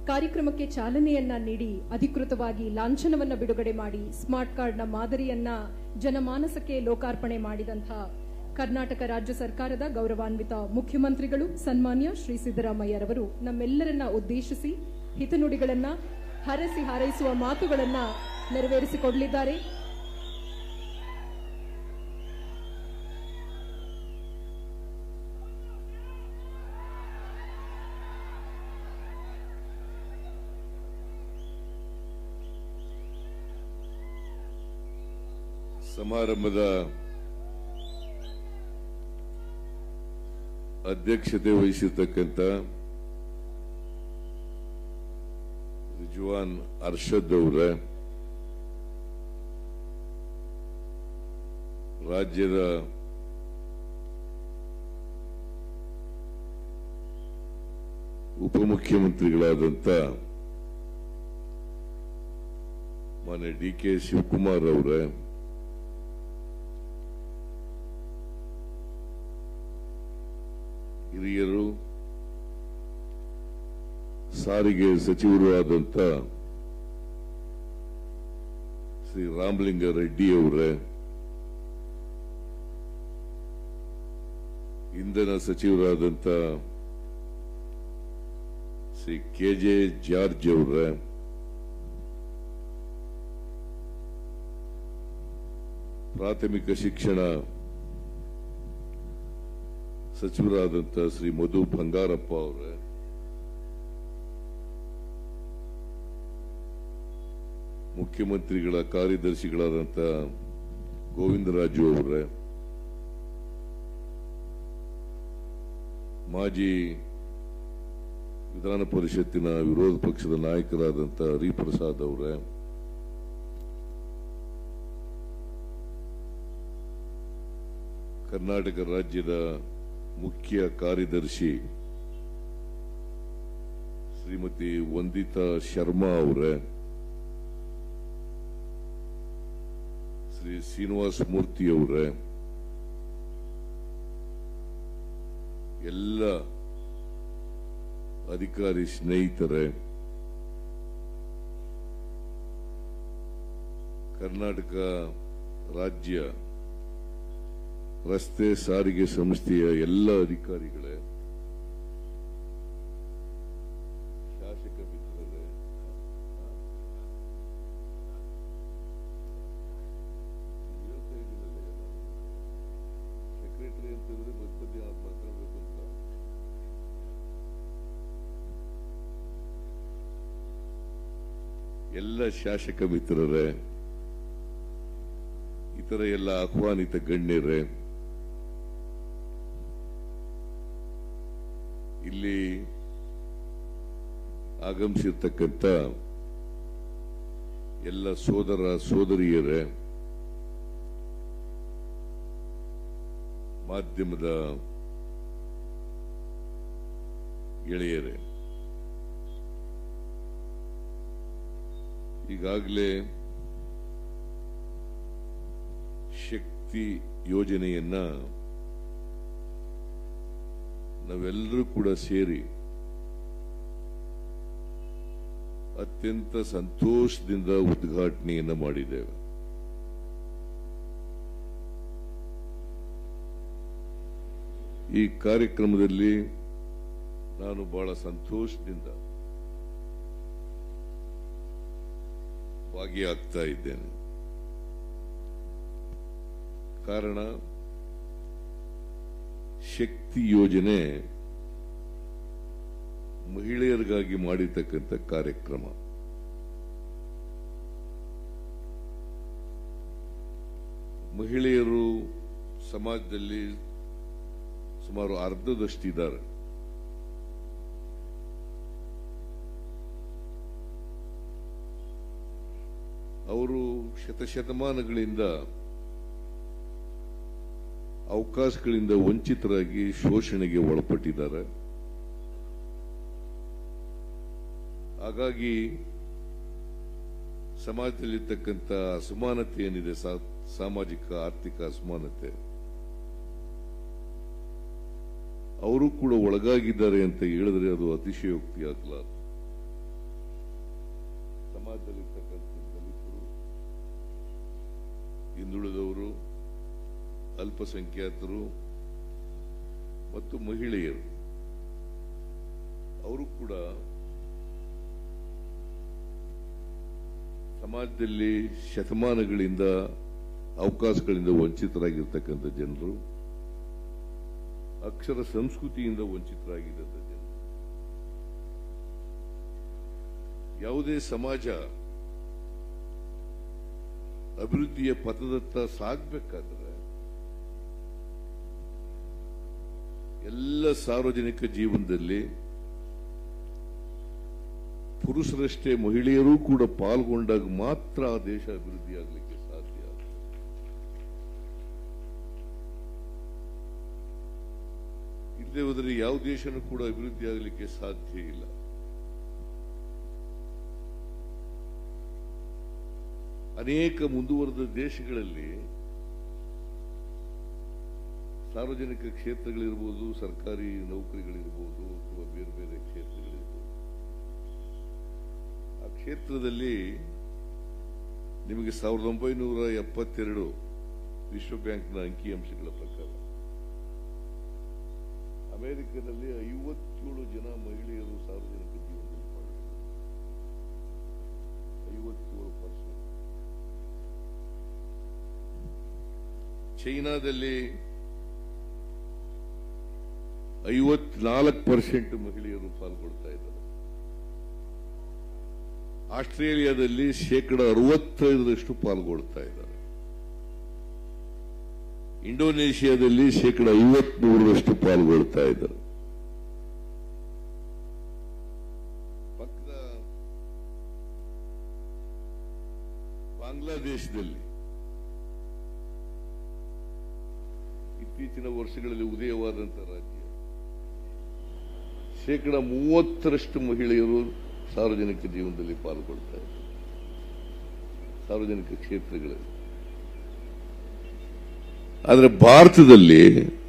ಕಾರ್ಯಕ್ರಮಕ್ಕೆ ಚಾಲನೆಯನ್ನ ನೀಡಿ ಅಧಿಕೃತವಾಗಿ ಲಾಂಛನವನ್ನ ಬಿಡುಗಡೆ ಮಾಡಿ ಸ್ಮಾರ್ಟ್ ಕಾರ್ಡ್ನ ಮಾದರಿಯನ್ನ ಜನಮಾನಸಕ್ಕೆ ಲೋಕಾರ್ಪಣೆ ಮಾಡಿದಂತಹ ಕರ್ನಾಟಕ ರಾಜ್ಯ ಸರ್ಕಾರದ ಗೌರವಾನ್ವಿತ ಮುಖ್ಯಮಂತ್ರಿಗಳು ಸನ್ಮಾನ್ಯ ಶ್ರೀ ಸಿದ್ದರಾಮಯ್ಯರವರು ನಮ್ಮೆಲ್ಲರನ್ನ ಉದ್ದೇಶಿಸಿ ಹಿತನುಡಿಗಳನ್ನ ಹರಸಿ ಹಾರೈಸುವ ಮಾತುಗಳನ್ನ ನೆರವೇರಿಸಿಕೊಡಲಿದ್ದಾರೆ ಸಮಾರಂಭದ ಅಧ್ಯಕ್ಷತೆ ವಹಿಸಿರ್ತಕ್ಕಂಥ ರಿಜ್ವಾನ್ ಅರ್ಷದ್ ಅವರ ರಾಜ್ಯದ ಉಪಮುಖ್ಯಮಂತ್ರಿಗಳಾದಂಥ ಮಾನ್ಯ ಡಿ ಕೆ ಶಿವಕುಮಾರ್ ಅವರ ಹಿರಿಯರು ಸಾರಿಗೆ ಸಚಿವರು ಆದಂತ ಶ್ರೀ ರಾಮಲಿಂಗ ರೆಡ್ಡಿ ಅವರೇ ಇಂಧನ ಸಚಿವರಾದಂತ ಶ್ರೀ ಕೆ ಜೆ ಜಾರ್ಜ್ ಅವರೇ ಪ್ರಾಥಮಿಕ ಶಿಕ್ಷಣ ಸಚಿವರಾದಂಥ ಶ್ರೀ ಮಧು ಬಂಗಾರಪ್ಪ ಅವರೇ ಮುಖ್ಯಮಂತ್ರಿಗಳ ಕಾರ್ಯದರ್ಶಿಗಳಾದಂಥ ಗೋವಿಂದರಾಜು ಅವರೇ ಮಾಜಿ ವಿಧಾನ ಪರಿಷತ್ತಿನ ವಿರೋಧ ಪಕ್ಷದ ನಾಯಕರಾದಂಥ ಹರಿಪ್ರಸಾದ್ ಅವರೇ ಕರ್ನಾಟಕ ರಾಜ್ಯದ ಮುಖ್ಯ ಕಾರ್ಯದರ್ಶಿ ಶ್ರೀಮತಿ ವಂದಿತಾ ಶರ್ಮಾ ಅವರೇ ಶ್ರೀ ಶ್ರೀನಿವಾಸ ಮೂರ್ತಿ ಅವರೇ ಎಲ್ಲ ಅಧಿಕಾರಿ ಸ್ನೇಹಿತರೇ ಕರ್ನಾಟಕ ರಾಜ್ಯ ರಸ್ತೆ ಸಾರಿಗೆ ಸಂಸ್ಥೆಯ ಎಲ್ಲ ಅಧಿಕಾರಿಗಳೇ ಶಾಸಕ ಮಿತ್ರರೇ ಸೆಕ್ರೆಟರಿ ಅಂತಂದ್ರೆ ಮಧ್ಯ ಮಧ್ಯ ಮಾತಾಡಬೇಕು ಅಂತ ಎಲ್ಲ ಶಾಸಕ ಮಿತ್ರರೇ ಇತರ ಎಲ್ಲ ಆಹ್ವಾನಿತ ಗಣ್ಯರೇ ಇಲ್ಲಿ ಆಗಮಿಸಿರ್ತಕ್ಕಂಥ ಎಲ್ಲ ಸೋದರ ಸೋದರಿಯರೇ ಮಾಧ್ಯಮದ ಗೆಳೆಯರೇ ಈಗಾಗಲೇ ಶಕ್ತಿ ಯೋಜನೆಯನ್ನ ನಾವೆಲ್ಲರೂ ಕೂಡ ಸೇರಿ ಅತ್ಯಂತ ಸಂತೋಷದಿಂದ ಉದ್ಘಾಟನೆಯನ್ನ ಮಾಡಿದ್ದೇವೆ ಈ ಕಾರ್ಯಕ್ರಮದಲ್ಲಿ ನಾನು ಬಹಳ ಸಂತೋಷದಿಂದ ಭಾಗಿಯಾಗ್ತಾ ಇದ್ದೇನೆ ಕಾರಣ ಶಕ್ತಿ ಯೋಜನೆ ಮಹಿಳೆಯರಿಗಾಗಿ ಮಾಡಿರ್ತಕ್ಕಂಥ ಕಾರ್ಯಕ್ರಮ ಮಹಿಳೆಯರು ಸಮಾಜದಲ್ಲಿ ಸುಮಾರು ಅರ್ಧದಷ್ಟಿದ್ದಾರೆ ಅವರು ಶತಶತಮಾನಗಳಿಂದ ಅವಕಾಶಗಳಿಂದ ವಂಚಿತರಾಗಿ ಶೋಷಣೆಗೆ ಒಳಪಟ್ಟಿದ್ದಾರೆ ಹಾಗಾಗಿ ಸಮಾಜದಲ್ಲಿರ್ತಕ್ಕಂಥ ಅಸಮಾನತೆ ಏನಿದೆ ಸಾ- ಸಾಮಾಜಿಕ ಆರ್ಥಿಕ ಅಸಮಾನತೆ ಅವರು ಕೂಡ ಒಳಗಾಗಿದ್ದಾರೆ ಅಂತ ಹೇಳಿದ್ರೆ ಅದು ಅತಿಶಯೋಕ್ತಿ ಆಗಲಾರದು ಸಮಾಜದಲ್ಲಿರ್ತಕ್ಕಂಥ ದಲಿತರು ಹಿಂದುಳಿದವರು ಅಲ್ಪಸಂಖ್ಯಾತರು ಮತ್ತು ಮಹಿಳೆಯರು ಅವರು ಕೂಡ ಸಮಾಜದಲ್ಲಿ ಶತಮಾನಗಳಿಂದ ಅವಕಾಶಗಳಿಂದ ವಂಚಿತರಾಗಿರ್ತಕ್ಕಂಥ ಜನರು ಅಕ್ಷರ ಸಂಸ್ಕೃತಿಯಿಂದ ವಂಚಿತರಾಗಿದ್ದಂಥ ಜನರು ಯಾವುದೇ ಸಮಾಜ ಅಭಿವೃದ್ಧಿಯ ಪಥದತ್ತ ಸಾಗಬೇಕಾದ್ರೆ ಎಲ್ಲ ಸಾರ್ವಜನಿಕ ಜೀವನದಲ್ಲಿ ಪುರುಷರಷ್ಟೇ ಮಹಿಳೆಯರೂ ಕೂಡ ಪಾಲ್ಗೊಂಡಾಗ ಮಾತ್ರ ಆ ದೇಶ ಅಭಿವೃದ್ಧಿ ಆಗಲಿಕ್ಕೆ ಸಾಧ್ಯ ಇಲ್ಲದೆ ಹೋದರೆ ಯಾವ ದೇಶನೂ ಕೂಡ ಅಭಿವೃದ್ಧಿ ಆಗಲಿಕ್ಕೆ ಸಾಧ್ಯ ಇಲ್ಲ ಅನೇಕ ಮುಂದುವರೆದ ದೇಶಗಳಲ್ಲಿ ಸಾರ್ವಜನಿಕ ಕ್ಷೇತ್ರಗಳಿರ್ಬೋದು ಸರ್ಕಾರಿ ನೌಕರಿಗಳಿರ್ಬೋದು ಅಥವಾ ಬೇರೆ ಬೇರೆ ಕ್ಷೇತ್ರಗಳಿರ್ಬೋದು ಆ ಕ್ಷೇತ್ರದಲ್ಲಿ ನಿಮಗೆ ಸಾವಿರದ ಒಂಬೈನೂರ ಎಪ್ಪತ್ತೆರಡು ವಿಶ್ವ ಬ್ಯಾಂಕ್ನ ಅಂಕಿಅಂಶಗಳ ಪ್ರಕಾರ ಅಮೆರಿಕದಲ್ಲಿ ಐವತ್ತೇಳು ಜನ ಮಹಿಳೆಯರು ಸಾರ್ವಜನಿಕ ಜೀವನದಲ್ಲಿ ಪಾಲ್ಗೊಂಡಿದ್ದಾರೆ ಐವತ್ತೇಳು ಪರ್ಸೆಂಟ್ ಚೈನಾದಲ್ಲಿ ಐವತ್ನಾಲ್ಕು ಪರ್ಸೆಂಟ್ ಮಹಿಳೆಯರು ಪಾಲ್ಗೊಳ್ತಾ ಇದ್ದಾರೆ ಆಸ್ಟ್ರೇಲಿಯಾದಲ್ಲಿ ಶೇಕಡ ಅರವತ್ತೈದರಷ್ಟು ಪಾಲ್ಗೊಳ್ತಾ ಇದ್ದಾರೆ ಇಂಡೋನೇಷಿಯಾದಲ್ಲಿ ಶೇಕಡ ಐವತ್ಮೂರರಷ್ಟು ಪಾಲ್ಗೊಳ್ತಾ ಇದ್ದಾರೆ ಪಕ್ಕದ ಬಾಂಗ್ಲಾದೇಶದಲ್ಲಿ ಇತ್ತೀಚಿನ ವರ್ಷಗಳಲ್ಲಿ ಉದಯವಾದಂಥ ರಾಜ್ಯ ಶೇಕಡ ಮೂವತ್ತರಷ್ಟು ಮಹಿಳೆಯರು ಸಾರ್ವಜನಿಕ ಜೀವನದಲ್ಲಿ ಪಾಲ್ಗೊಳ್ತಾ ಇದ್ದಾರೆ ಸಾರ್ವಜನಿಕ ಕ್ಷೇತ್ರಗಳಲ್ಲಿ ಆದರೆ ಭಾರತದಲ್ಲಿ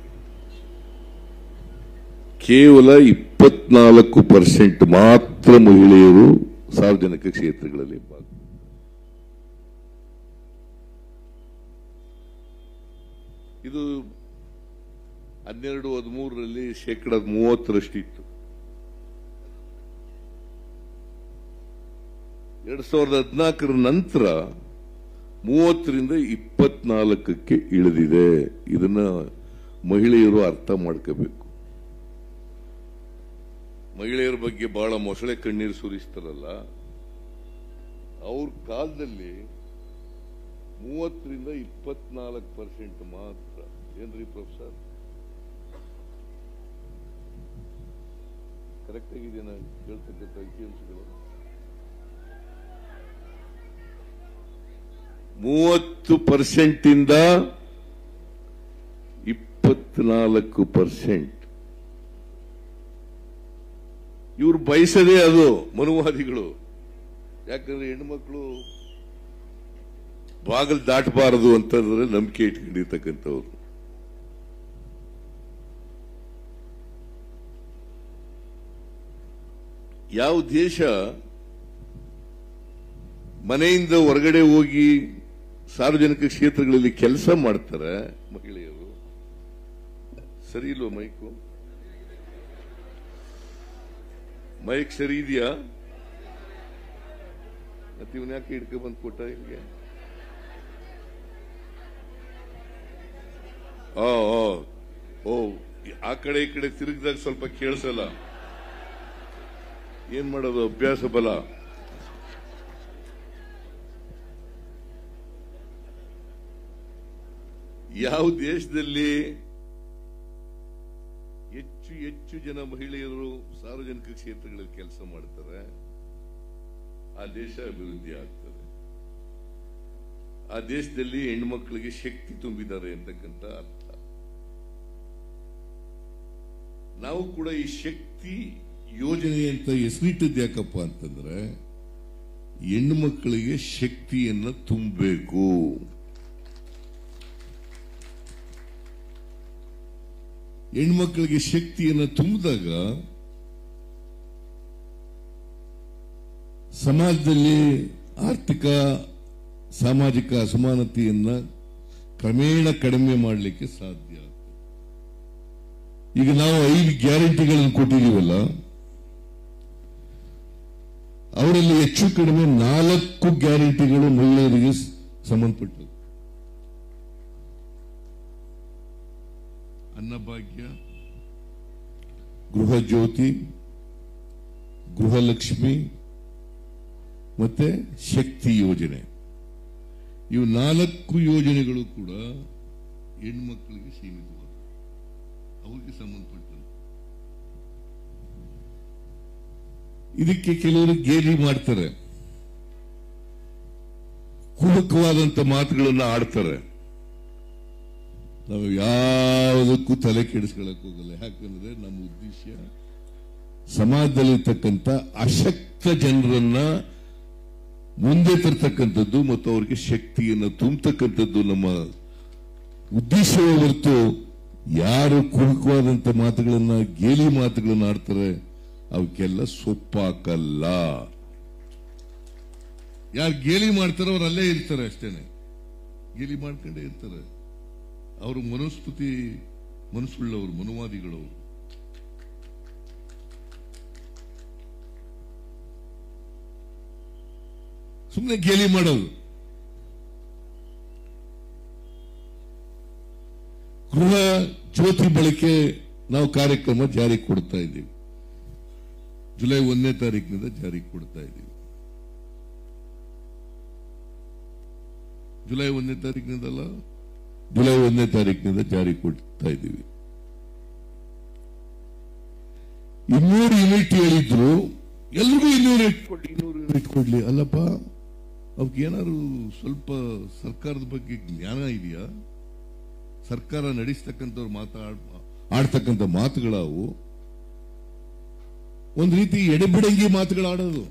ಕೇವಲ ಇಪ್ಪತ್ನಾಲ್ಕು ಪರ್ಸೆಂಟ್ ಮಾತ್ರ ಮಹಿಳೆಯರು ಸಾರ್ವಜನಿಕ ಕ್ಷೇತ್ರಗಳಲ್ಲಿ ಭಾಗ ಇದು ಹನ್ನೆರಡು ಹದಿಮೂರರಲ್ಲಿ ಶೇಕಡ ಮೂವತ್ತರಷ್ಟಿತ್ತು ಎರಡ್ ಸಾವಿರದ ಹದಿನಾಲ್ಕರ ನಂತರ ಮೂವತ್ತರಿಂದ ಇಪ್ಪತ್ನಾಲ್ಕಕ್ಕೆ ಇಳಿದಿದೆ ಇದನ್ನ ಮಹಿಳೆಯರು ಅರ್ಥ ಮಾಡ್ಕೋಬೇಕು ಮಹಿಳೆಯರ ಬಗ್ಗೆ ಬಹಳ ಮೊಸಳೆ ಕಣ್ಣೀರು ಸುರಿಸ್ತಾರಲ್ಲ ಅವ್ರ ಕಾಲದಲ್ಲಿ ಮೂವತ್ತರಿಂದ ಇಪ್ಪತ್ನಾಲ್ಕು ಪರ್ಸೆಂಟ್ ಮಾತ್ರ ಏನ್ರಿ ಪ್ರೊಫೆಸರ್ ಕರೆಕ್ಟ್ ಆಗಿದೆಯಾ ನಾನು ಹೇಳ್ತಕ್ಕಂಥ ಅಂಕಿಅಂಶಗಳು ಮೂವತ್ತು ಪರ್ಸೆಂಟ್ ಇಂದ ಇಪ್ಪತ್ನಾಲ್ಕು ಪರ್ಸೆಂಟ್ ಇವ್ರು ಬಯಸದೇ ಅದು ಮನುವಾದಿಗಳು ಯಾಕಂದ್ರೆ ಹೆಣ್ಮಕ್ಳು ಬಾಗಿಲು ದಾಟಬಾರದು ಅಂತಂದ್ರೆ ನಂಬಿಕೆ ಇಟ್ಕೊಂಡಿರ್ತಕ್ಕಂಥವ್ರು ಯಾವ ದೇಶ ಮನೆಯಿಂದ ಹೊರಗಡೆ ಹೋಗಿ ಸಾರ್ವಜನಿಕ ಕ್ಷೇತ್ರಗಳಲ್ಲಿ ಕೆಲಸ ಮಾಡ್ತಾರೆ ಮಹಿಳೆಯರು ಸರಿ ಇಲ್ವ ಮೈಕು ಮೈಕ್ ಸರಿ ಇದೆಯಾ ಮತ್ತೆ ಇವನ್ ಯಾಕೆ ಹಿಡ್ಕೊ ಬಂದು ಕೊಟ್ಟ ಇಲ್ಲಿಗೆ ಆ, ಆ, ಓ ಆ ಕಡೆ ಈ ಕಡೆ ತಿರುಗಿದಾಗ ಸ್ವಲ್ಪ ಕೇಳಿಸಲ್ಲ ಏನ್ ಮಾಡೋದು ಅಭ್ಯಾಸ ಬಲ ಯಾವ ದೇಶದಲ್ಲಿ ಹೆಚ್ಚು ಹೆಚ್ಚು ಜನ ಮಹಿಳೆಯರು ಸಾರ್ವಜನಿಕ ಕ್ಷೇತ್ರಗಳಲ್ಲಿ ಕೆಲಸ ಮಾಡ್ತಾರೆ ಆ ದೇಶ ಅಭಿವೃದ್ಧಿ ಆಗ್ತದೆ ಆ ದೇಶದಲ್ಲಿ ಹೆಣ್ಮಕ್ಳಿಗೆ ಶಕ್ತಿ ತುಂಬಿದ್ದಾರೆ ಅಂತಕ್ಕಂಥ ಅರ್ಥ ನಾವು ಕೂಡ ಈ ಶಕ್ತಿ ಯೋಜನೆ ಅಂತ ಹೆಸರಿಟ್ಟದ್ದು ಯಾಕಪ್ಪ ಅಂತಂದ್ರೆ ಹೆಣ್ಣು ಮಕ್ಕಳಿಗೆ ಶಕ್ತಿಯನ್ನ ತುಂಬಬೇಕು ಹೆಣ್ಮಕ್ಳಿಗೆ ಶಕ್ತಿಯನ್ನ ತುಂಬಿದಾಗ ಸಮಾಜದಲ್ಲಿ ಆರ್ಥಿಕ ಸಾಮಾಜಿಕ ಅಸಮಾನತೆಯನ್ನ ಕ್ರಮೇಣ ಕಡಿಮೆ ಮಾಡಲಿಕ್ಕೆ ಸಾಧ್ಯ ಈಗ ನಾವು ಐದು ಗ್ಯಾರಂಟಿಗಳನ್ನು ಕೊಟ್ಟಿದ್ದೀವಲ್ಲ ಅವರಲ್ಲಿ ಹೆಚ್ಚು ಕಡಿಮೆ ನಾಲ್ಕು ಗ್ಯಾರಂಟಿಗಳು ಮಹಿಳೆಯರಿಗೆ ಸ್- ಸಂಬಂಧಪಟ್ಟವು ಅನ್ನಭಾಗ್ಯ ಗೃಹ ಜ್ಯೋತಿ ಗೃಹಲಕ್ಷ್ಮಿ ಮತ್ತೆ ಶಕ್ತಿ ಯೋಜನೆ ಇವು ನಾಲ್ಕು ಯೋಜನೆಗಳು ಕೂಡ ಹೆಣ್ಮಕ್ಳಿಗೆ ಸೀಮಿತವಾದ ಅವ್ರಿಗೆ ಸಂಬಂಧಪಟ್ಟಂತೆ ಇದಕ್ಕೆ ಕೆಲವರು ಗೇಲಿ ಮಾಡ್ತಾರೆ ಕುಡುಕವಾದಂತ ಮಾತುಗಳನ್ನ ಆಡ್ತಾರೆ ನಾವು ಯಾವುದಕ್ಕೂ ತಲೆ ಕೆಡಿಸ್ಕೊಳಕ್ ಹೋಗಲ್ಲ ಯಾಕಂದ್ರೆ ನಮ್ಮ ಉದ್ದೇಶ ಸಮಾಜದಲ್ಲಿರ್ತಕ್ಕಂಥ ಅಶಕ್ತ ಜನರನ್ನ ಮುಂದೆ ತರ್ತಕ್ಕಂಥದ್ದು ಮತ್ತು ಅವರಿಗೆ ಶಕ್ತಿಯನ್ನು ತುಂಬತಕ್ಕಂಥದ್ದು ನಮ್ಮ ಉದ್ದೇಶವೇ ಹೊರತು ಯಾರು ಕುರುಕವಾದಂತ ಮಾತುಗಳನ್ನ ಗೇಲಿ ಮಾತುಗಳನ್ನ ಆಡ್ತಾರೆ ಅವಕ್ಕೆಲ್ಲ ಸೊಪ್ಪಾಕಲ್ಲ ಯಾರು ಗೇಲಿ ಮಾಡ್ತಾರೋ ಅವ್ರು ಅಲ್ಲೇ ಇರ್ತಾರೆ ಅಷ್ಟೇನೆ ಗೇಲಿ ಮಾಡ್ಕೊಂಡೇ ಇರ್ತಾರೆ ಅವರು ಮನುಸ್ಮೃತಿ ಮನಸ್ಸುಳ್ಳವರು ಮನುವಾದಿಗಳವರು ಸುಮ್ಮನೆ ಗೇಲಿ ಮಾಡೋದು ಗೃಹ ಜ್ಯೋತಿ ಬಳಕೆ ನಾವು ಕಾರ್ಯಕ್ರಮ ಜಾರಿಗೆ ಕೊಡ್ತಾ ಇದ್ದೀವಿ ಜುಲೈ ಒಂದನೇ ತಾರೀಕಿನಿಂದ ಜಾರಿಗೆ ಕೊಡ್ತಾ ಇದ್ದೀವಿ ಜುಲೈ ಒಂದನೇ ತಾರೀಕಿನಿಂದಲ್ಲ ಜುಲೈ ಒಂದನೇ ತಾರೀಕಿನಿಂದ ಜಾರಿಗೆ ಕೊಡ್ತಾ ಇದ್ದೀವಿ ಇನ್ನೂರು ಯೂನಿಟ್ ಹೇಳಿದ್ರು ಎಲ್ರಿಗೂ ಇನ್ನೂರು ಯೂನಿಟ್ ಕೊಡ್ಲಿ ಇನ್ನೂರು ಯೂನಿಟ್ ಕೊಡ್ಲಿ ಅಲ್ಲಪ್ಪ ಅವಕ್ಕೆ ಏನಾದ್ರು ಸ್ವಲ್ಪ ಸರ್ಕಾರದ ಬಗ್ಗೆ ಜ್ಞಾನ ಇದೆಯಾ ಸರ್ಕಾರ ನಡೆಸ್ತಕ್ಕಂಥವ್ರು ಮಾತಾಡ್ ಆಡ್ತಕ್ಕಂಥ ಮಾತುಗಳವು ಒಂದು ರೀತಿ ಎಡೆಬಿಡಂಗಿ ಮಾತುಗಳಾಡೋದು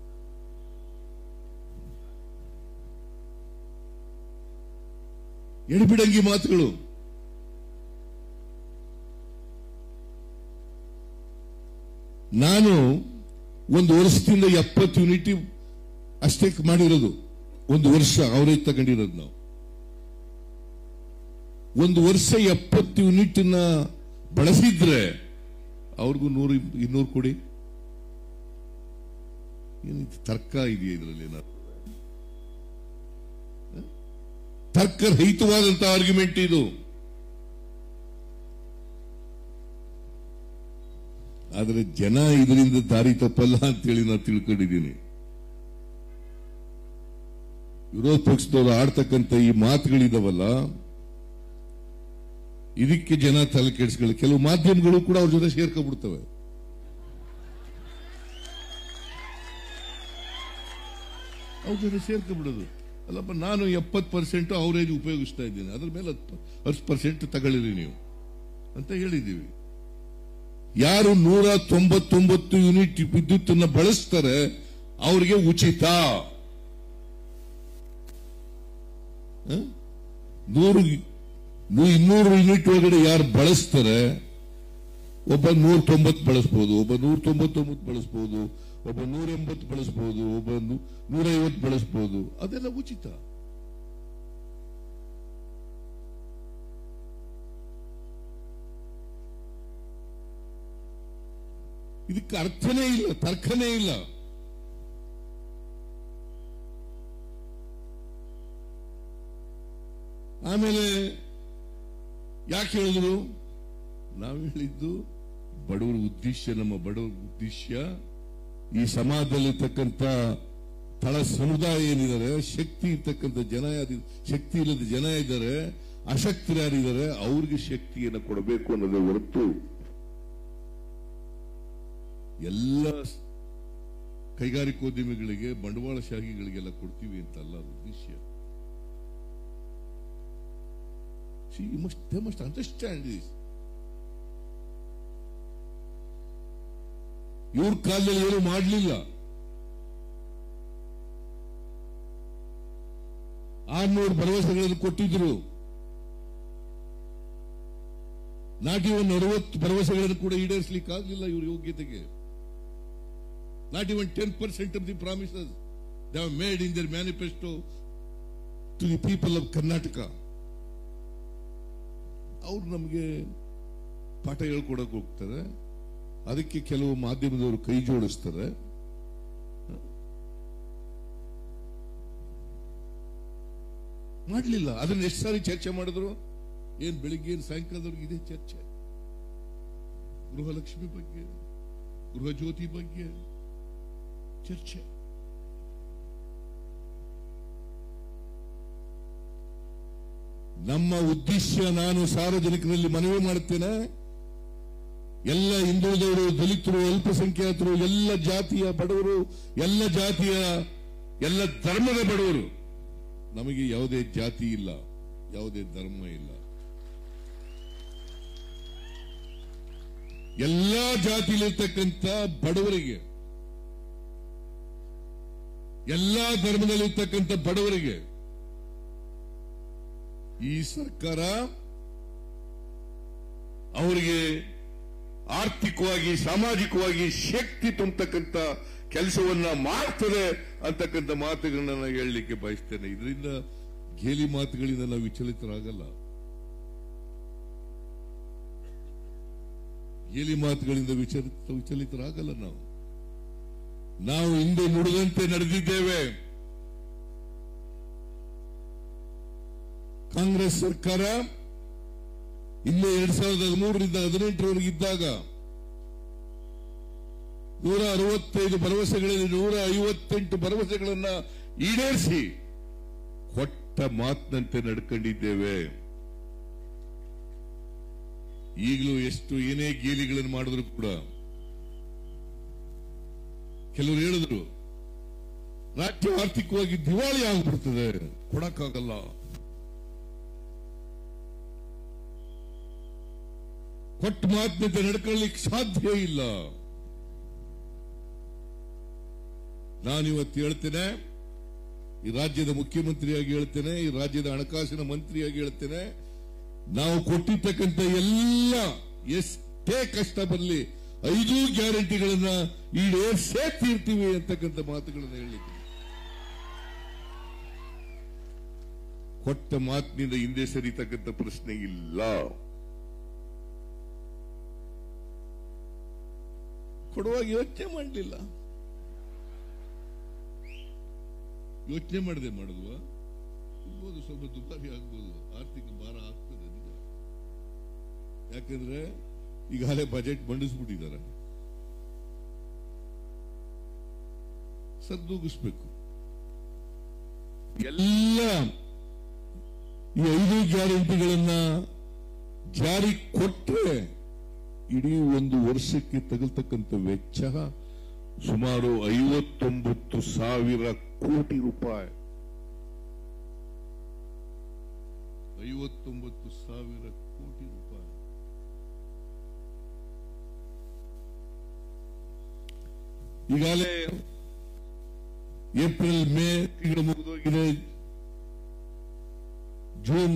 ಎಡೆಬಿಡಂಗಿ ಮಾತುಗಳು ನಾನು ಒಂದು ವರ್ಷದಿಂದ ಎಪ್ಪತ್ತು ಯೂನಿಟ್ ಅಷ್ಟೇ ಮಾಡಿರೋದು ಒಂದು ವರ್ಷ ಅವರೇ ತಗೊಂಡಿರೋದು ನಾವು ಒಂದು ವರ್ಷ ಎಪ್ಪತ್ತು ಯೂನಿಟ್ ನ ಬಳಸಿದ್ರೆ ಅವ್ರಿಗೂ ನೂರು ಇನ್ನೂರು ಕೊಡಿ ಏನಿದು ತರ್ಕ ಇದೆಯಾ ಇದರಲ್ಲಿ ಏನಾದ್ರು ಹ? ತರ್ಕರಹಿತವಾದಂತಹ ಆರ್ಗ್ಯುಮೆಂಟ್ ಇದು ಆದರೆ ಜನ ಇದರಿಂದ ದಾರಿ ತಪ್ಪಲ್ಲ ಅಂತೇಳಿ ನಾನು ತಿಳ್ಕೊಂಡಿದ್ದೀನಿ ವಿರೋಧ ಪಕ್ಷದವರು ಆಡ್ತಕ್ಕಂಥ ಈ ಮಾತುಗಳಿದಾವಲ್ಲ ಇದಕ್ಕೆ ಜನ ತಲೆ ಕೆಡಿಸ್ಕೊಳ್ಳಿ ಕೆಲವು ಮಾಧ್ಯಮಗಳು ಕೂಡ ಅವ್ರ ಜೊತೆ ಸೇರ್ಕೊಂಡ್ಬಿಡ್ತವೆ ಅವ್ರ ಜೊತೆ ಸೇರ್ಕೊಂಡ್ಬಿಡೋದು ಅಲ್ಲಪ್ಪ ನಾನು ಎಪ್ಪತ್ತು ಪರ್ಸೆಂಟ್ ಅವರೇಜ್ ಉಪಯೋಗಿಸ್ತಾ ಇದ್ದೀನಿ ಅದ್ರ ಮೇಲೆ ಹತ್ತು ಹತ್ತು ಪರ್ಸೆಂಟ್ ತಗೊಳ್ಳಿರಿ ನೀವು ಅಂತ ಹೇಳಿದ್ದೀವಿ ಯಾರು ನೂರ ತೊಂಬತ್ತೊಂಬತ್ತು ಯೂನಿಟ್ ವಿದ್ಯುತ್ತನ್ನು ಬಳಸ್ತಾರೆ ಅವರಿಗೆ ಉಚಿತ ಹ? ನೂರು ನೂ- ಇನ್ನೂರು ಯೂನಿಟ್ ಒಳಗಡೆ ಯಾರು ಬಳಸ್ತಾರೆ ಒಬ್ಬ ನೂರ ತೊಂಬತ್ತು ಬಳಸ್ಬೋದು ಒಬ್ಬ ನೂರ ತೊಂಬತ್ತೊಂಬತ್ತು ಬಳಸ್ಬೋದು ಒಬ್ಬ ನೂರ ಎಂಬತ್ತು ಬಳಸ್ಬೋದು ಒಬ್ಬ ನೂ- ನೂರೈವತ್ತು ಬಳಸ್ಬೋದು ಅದೆಲ್ಲ ಉಚಿತ ಇದಕ್ಕೆ ಅರ್ಥನೇ ಇಲ್ಲ ತರ್ಕನೇ ಇಲ್ಲ ಆಮೇಲೆ ಯಾಕೆ ಹೇಳಿದ್ರು ನಾವು ಹೇಳಿದ್ದು ಬಡವರ ಉದ್ದೇಶ ನಮ್ಮ ಬಡವರ ಉದ್ದೇಶ ಈ ಸಮಾಜದಲ್ಲಿರ್ತಕ್ಕಂಥ ತಳ ಸಮುದಾಯ ಏನಿದ್ದಾರೆ ಶಕ್ತಿ ಇರ್ತಕ್ಕಂಥ ಜನ ಯಾರು- ಶಕ್ತಿ ಇಲ್ಲದ ಜನ ಇದ್ದಾರೆ ಅಶಕ್ತರು ಯಾರಿದ್ದಾರೆ ಅವ್ರಿಗೆ ಶಕ್ತಿಯನ್ನು ಕೊಡಬೇಕು ಅನ್ನೋದೇ ಹೊರತು ಎಲ್ಲ ಸ್- ಕೈಗಾರಿಕೋದ್ಯಮಿಗಳಿಗೆ ಬಂಡವಾಳಶಾಹಿಗಳಿಗೆಲ್ಲ ಕೊಡ್ತೀವಿ ಅಂತಲ್ಲ ಉದ್ದೇಶ See, you must, they must understand this. ಇವ್ರ ಕಾಲದಲ್ಲಿ ಏನು ಮಾಡಲಿಲ್ಲ ಆರ್ನೂರು ಭರವಸೆಗಳನ್ನು ಕೊಟ್ಟಿದ್ರು ನಾಟಿ ಒಂದು ಅರವತ್ತು ಭರವಸೆಗಳನ್ನು ಕೂಡ ಈಡೇರಿಸಲಿಕ್ಕಾಗಲಿಲ್ಲ ಇವ್ರ ಯೋಗ್ಯತೆಗೆ Not even 10% of the promises they have made in their manifesto to the people of Karnataka. ಅವ್ರು ನಮಗೆ ಪಾಠ ಹೇಳ್ಕೊಡಕ್ ಹೋಗ್ತಾರೆ ಅದಕ್ಕೆ ಕೆಲವು ಮಾಧ್ಯಮದವರು ಕೈ ಜೋಡಿಸ್ತಾರೆ ಮಾಡಲಿಲ್ಲ ಅದನ್ನ ಎಷ್ಟು ಸಾರಿ ಚರ್ಚೆ ಮಾಡಿದ್ರು ಏನ್ ಬೆಳಿಗ್ಗೆ ಏನ್ ಸಾಯಂಕಾಲದವರೆಗೆ ಇದೇ ಚರ್ಚೆ ಗೃಹಲಕ್ಷ್ಮಿ ಬಗ್ಗೆ ಗೃಹ ಜ್ಯೋತಿ ಬಗ್ಗೆ ಚರ್ಚೆ ನಮ್ಮ ಉದ್ದೇಶ ನಾನು ಸಾರ್ವಜನಿಕರಲ್ಲಿ ಮನವಿ ಮಾಡುತ್ತೇನೆ ಎಲ್ಲ ಹಿಂದುಳಿದವರು ದಲಿತರು ಅಲ್ಪಸಂಖ್ಯಾತರು ಎಲ್ಲ ಜಾತಿಯ ಬಡವರು ಎಲ್ಲ ಜಾತಿಯ ಎಲ್ಲ ಧರ್ಮದ ಬಡವರು ನಮಗೆ ಯಾವುದೇ ಜಾತಿ ಇಲ್ಲ ಯಾವುದೇ ಧರ್ಮ ಇಲ್ಲ ಎಲ್ಲಾ ಜಾತಿಯಲ್ಲಿರ್ತಕ್ಕಂಥ ಬಡವರಿಗೆ ಎಲ್ಲಾ ಧರ್ಮದಲ್ಲಿರ್ತಕ್ಕಂಥ ಬಡವರಿಗೆ ಈ ಸರ್ಕಾರ ಅವರಿಗೆ ಆರ್ಥಿಕವಾಗಿ ಸಾಮಾಜಿಕವಾಗಿ ಶಕ್ತಿ ತುಂಬತಕ್ಕಂಥ ಕೆಲಸವನ್ನ ಮಾಡ್ತದೆ ಅಂತಕ್ಕಂಥ ಮಾತುಗಳನ್ನ ನಾನು ಹೇಳಲಿಕ್ಕೆ ಬಯಸ್ತೇನೆ ಇದರಿಂದ ಗೇಲಿ ಮಾತುಗಳಿಂದ ನಾವು ವಿಚಲಿತರಾಗಲ್ಲ ಗೇಲಿ ಮಾತುಗಳಿಂದ ವಿಚಲಿತ ವಿಚಲಿತರಾಗಲ್ಲ ನಾವು ನಾವು ಹಿಂದೆ ನುಡಿದಂತೆ ನಡೆದಿದ್ದೇವೆ ಕಾಂಗ್ರೆಸ್ ಸರ್ಕಾರ ಇಲ್ಲೇ ಎರಡ್ ಸಾವಿರದ ಹದಿಮೂರರಿಂದ ಹದಿನೆಂಟರವರೆಗೆ ಇದ್ದಾಗ ನೂರ ಅರವತ್ತೈದು ಭರವಸೆಗಳಲ್ಲಿ ನೂರ ಐವತ್ತೆಂಟು ಭರವಸೆಗಳನ್ನ ಈಡೇರಿಸಿ ಕೊಟ್ಟ ಮಾತಿನಂತೆ ನಡ್ಕೊಂಡಿದ್ದೇವೆ ಈಗಲೂ ಎಷ್ಟು ಏನೇ ಗೇಲಿಗಳನ್ನು ಮಾಡಿದ್ರು ಕೂಡ ಕೆಲವರು ಹೇಳಿದ್ರು ರಾಜ್ಯ ಆರ್ಥಿಕವಾಗಿ ದಿವಾಳಿ ಆಗ್ಬಿಡ್ತದೆ ಕೊಡಕ್ಕಾಗಲ್ಲ ಕೊಟ್ಟ ಮಾತಿನಂತೆ ನಡ್ಕೊಳ್ಳಿಕ್ಕೆ ಸಾಧ್ಯ ಇಲ್ಲ ನಾನಿವತ್ತು ಹೇಳ್ತೇನೆ ಈ ರಾಜ್ಯದ ಮುಖ್ಯಮಂತ್ರಿಯಾಗಿ ಹೇಳ್ತೇನೆ ಈ ರಾಜ್ಯದ ಹಣಕಾಸಿನ ಮಂತ್ರಿಯಾಗಿ ಹೇಳ್ತೇನೆ ನಾವು ಕೊಟ್ಟಿರ್ತಕ್ಕಂಥ ಎಲ್ಲ ಎಷ್ಟೇ ಕಷ್ಟ ಬರಲಿ ಐದು ಗ್ಯಾರಂಟಿಗಳನ್ನ ಈಡೇರಿಸೇ ತೀರ್ತೀವಿ ಅಂತಕ್ಕಂಥ ಮಾತುಗಳನ್ನ ಹೇಳಿದ್ದೀನಿ ಕೊಟ್ಟ ಮಾತಿನಿಂದ ಹಿಂದೆ ಸರಿತಕ್ಕಂಥ ಪ್ರಶ್ನೆ ಇಲ್ಲ ಕೊಡುವಾಗ ಯೋಚನೆ ಮಾಡಲಿಲ್ಲ ಯೋಚನೆ ಮಾಡದೆ ಮಾಡಿದ್ವಾ ಇರ್ಬೋದು ಸ್ವಲ್ಪ ದುಬಾರಿ ಆಗ್ಬೋದು ಆರ್ಥಿಕ ಭಾರ ಆಗ್ತದೆ ನಿಜ ಯಾಕಂದ್ರೆ ಈಗಾಗಲೇ ಬಜೆಟ್ ಮಂಡಿಸ್ಬಿಟ್ಟಿದ್ದಾರೆ ಸದ್ದೂಗಿಸ್ಬೇಕು ಎಲ್ಲ ಈ ಐದು ಗ್ಯಾರಂಟಿಗಳನ್ನ ಜಾರಿ ಕೊಟ್ರೆ ಇಡೀ ಒಂದು ವರ್ಷಕ್ಕೆ ತಗಲ್ತಕ್ಕಂಥ ವೆಚ್ಚ ಸುಮಾರು ಐವತ್ತೊಂಬತ್ತು ಸಾವಿರ ಕೋಟಿ ರೂಪಾಯಿ ಐವತ್ತೊಂಬತ್ತು ಸಾವಿರ ಕೋಟಿ ರೂಪಾಯಿ ಈಗಾಗಲೇ ಏಪ್ರಿಲ್ ಮೇ ತಿಂಗಳು ಮುಗಿದೋಗಿದೆ ಜೂನ್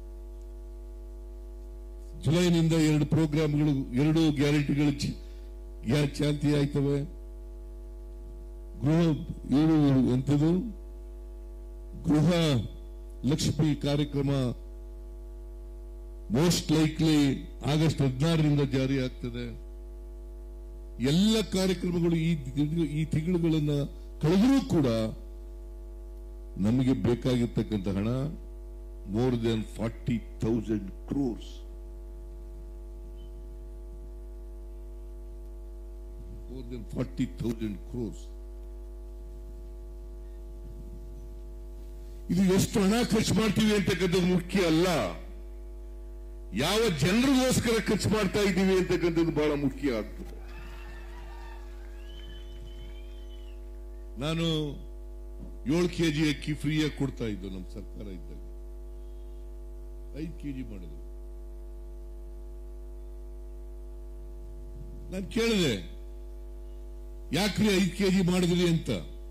ಜುಲೈನಿಂದ ಎರಡು ಪ್ರೋಗ್ರಾಂಗಳು ಎರಡು ಗ್ಯಾರಂಟಿಗಳು ಚಿ- ಗ್ಯಾ- ಚಾಲ್ತಿ ಆಯ್ತವೆ ಗೃಹ ಏನು ಎಂಥದ್ದು ಗೃಹ ಲಕ್ಷ್ಮಿ ಕಾರ್ಯಕ್ರಮ ಮೋಸ್ಟ್ ಲೈಕ್ಲಿ ಆಗಸ್ಟ್ ಹದಿನಾರರಿಂದ ಜಾರಿ ಆಗ್ತದೆ ಎಲ್ಲ ಕಾರ್ಯಕ್ರಮಗಳು ಈ ತಿಂಗಳು- ಈ ತಿಂಗಳುಗಳನ್ನ ಕಳೆದರೂ ಕೂಡ ನಮಗೆ ಬೇಕಾಗಿರ್ತಕ್ಕಂಥ ಹಣ more than forty thousand crores more than forty thousand crores ಇದು ಎಷ್ಟು ಹಣ ಖರ್ಚು ಮಾಡ್ತೀವಿ ಅಂತಕ್ಕಂಥದ್ದು ಮುಖ್ಯ ಅಲ್ಲ ಯಾವ ಜನರಿಗೋಸ್ಕರ ಖರ್ಚು ಮಾಡ್ತಾ ಇದ್ದೀವಿ ಅಂತಕ್ಕಂಥದ್ದು ಬಹಳ ಮುಖ್ಯ ಆಗ್ತದೆ ನಾನು ಏಳು ಕೆಜಿ ಅಕ್ಕಿ ಫ್ರೀಯಾಗಿ ಕೊಡ್ತಾ ಇದ್ದು ನಮ್ಮ ಸರ್ಕಾರ ಇದ್ದಾಗ ಐದು ಕೆಜಿ ಮಾಡಿದ್ರು ನಾನು ಕೇಳಿದೆ ಯಾಕ್ರಿ ಐದು ಕೆಜಿ ಮಾಡಿದ್ರಿ ಅಂತ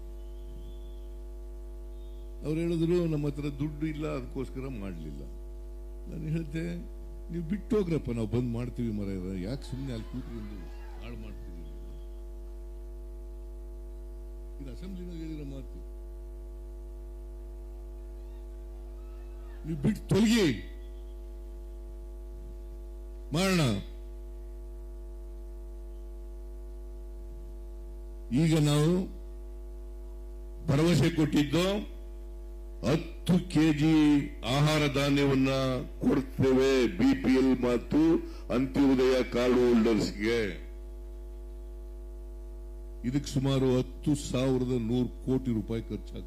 ಅವ್ರು ಹೇಳಿದ್ರು ನಮ್ಮ ಹತ್ರ ದುಡ್ಡು ಇಲ್ಲ ಅದಕ್ಕೋಸ್ಕರ ಮಾಡಲಿಲ್ಲ ನಾನು ಹೇಳ್ದೆ ನೀವು ಬಿಟ್ಟು ಹೋಗ್ರಪ್ಪ ನಾವು ಬಂದ್ ಮಾಡ್ತೀವಿ ಮರ ಯಾಕೆ ಸುಮ್ಮನೆ ಅಲ್ಲಿ ಕೂತ್ಕೊಂಡು ಹಾಳು ಮಾಡ್ತೀವಿ ನೀವು? ಅಸೆಂಬ್ಲಿನಲ್ಲಿ ಹೇಳಿರೋ ಮಾತು ನೀವು ಬಿಟ್ಟು ತೊಲಗಿ ಮಾಡೋಣ ಈಗ ನಾವು ಭರವಸೆ ಕೊಟ್ಟಿದ್ದು ಹತ್ತು ಕೆಜಿ ಆಹಾರ ಧಾನ್ಯವನ್ನ ಕೊಡ್ತೇವೆ ಬಿಪಿಎಲ್ ಮತ್ತು ಅಂತ್ಯೋದಯ ಕಾರ್ಡ್ ಹೋಲ್ಡರ್ಸ್ಗೆ ಇದಕ್ಕೆ ಸುಮಾರು ಹತ್ತು ಸಾವಿರದ ನೂರು ಕೋಟಿ ರೂಪಾಯಿ ಖರ್ಚಾಗುತ್ತೆ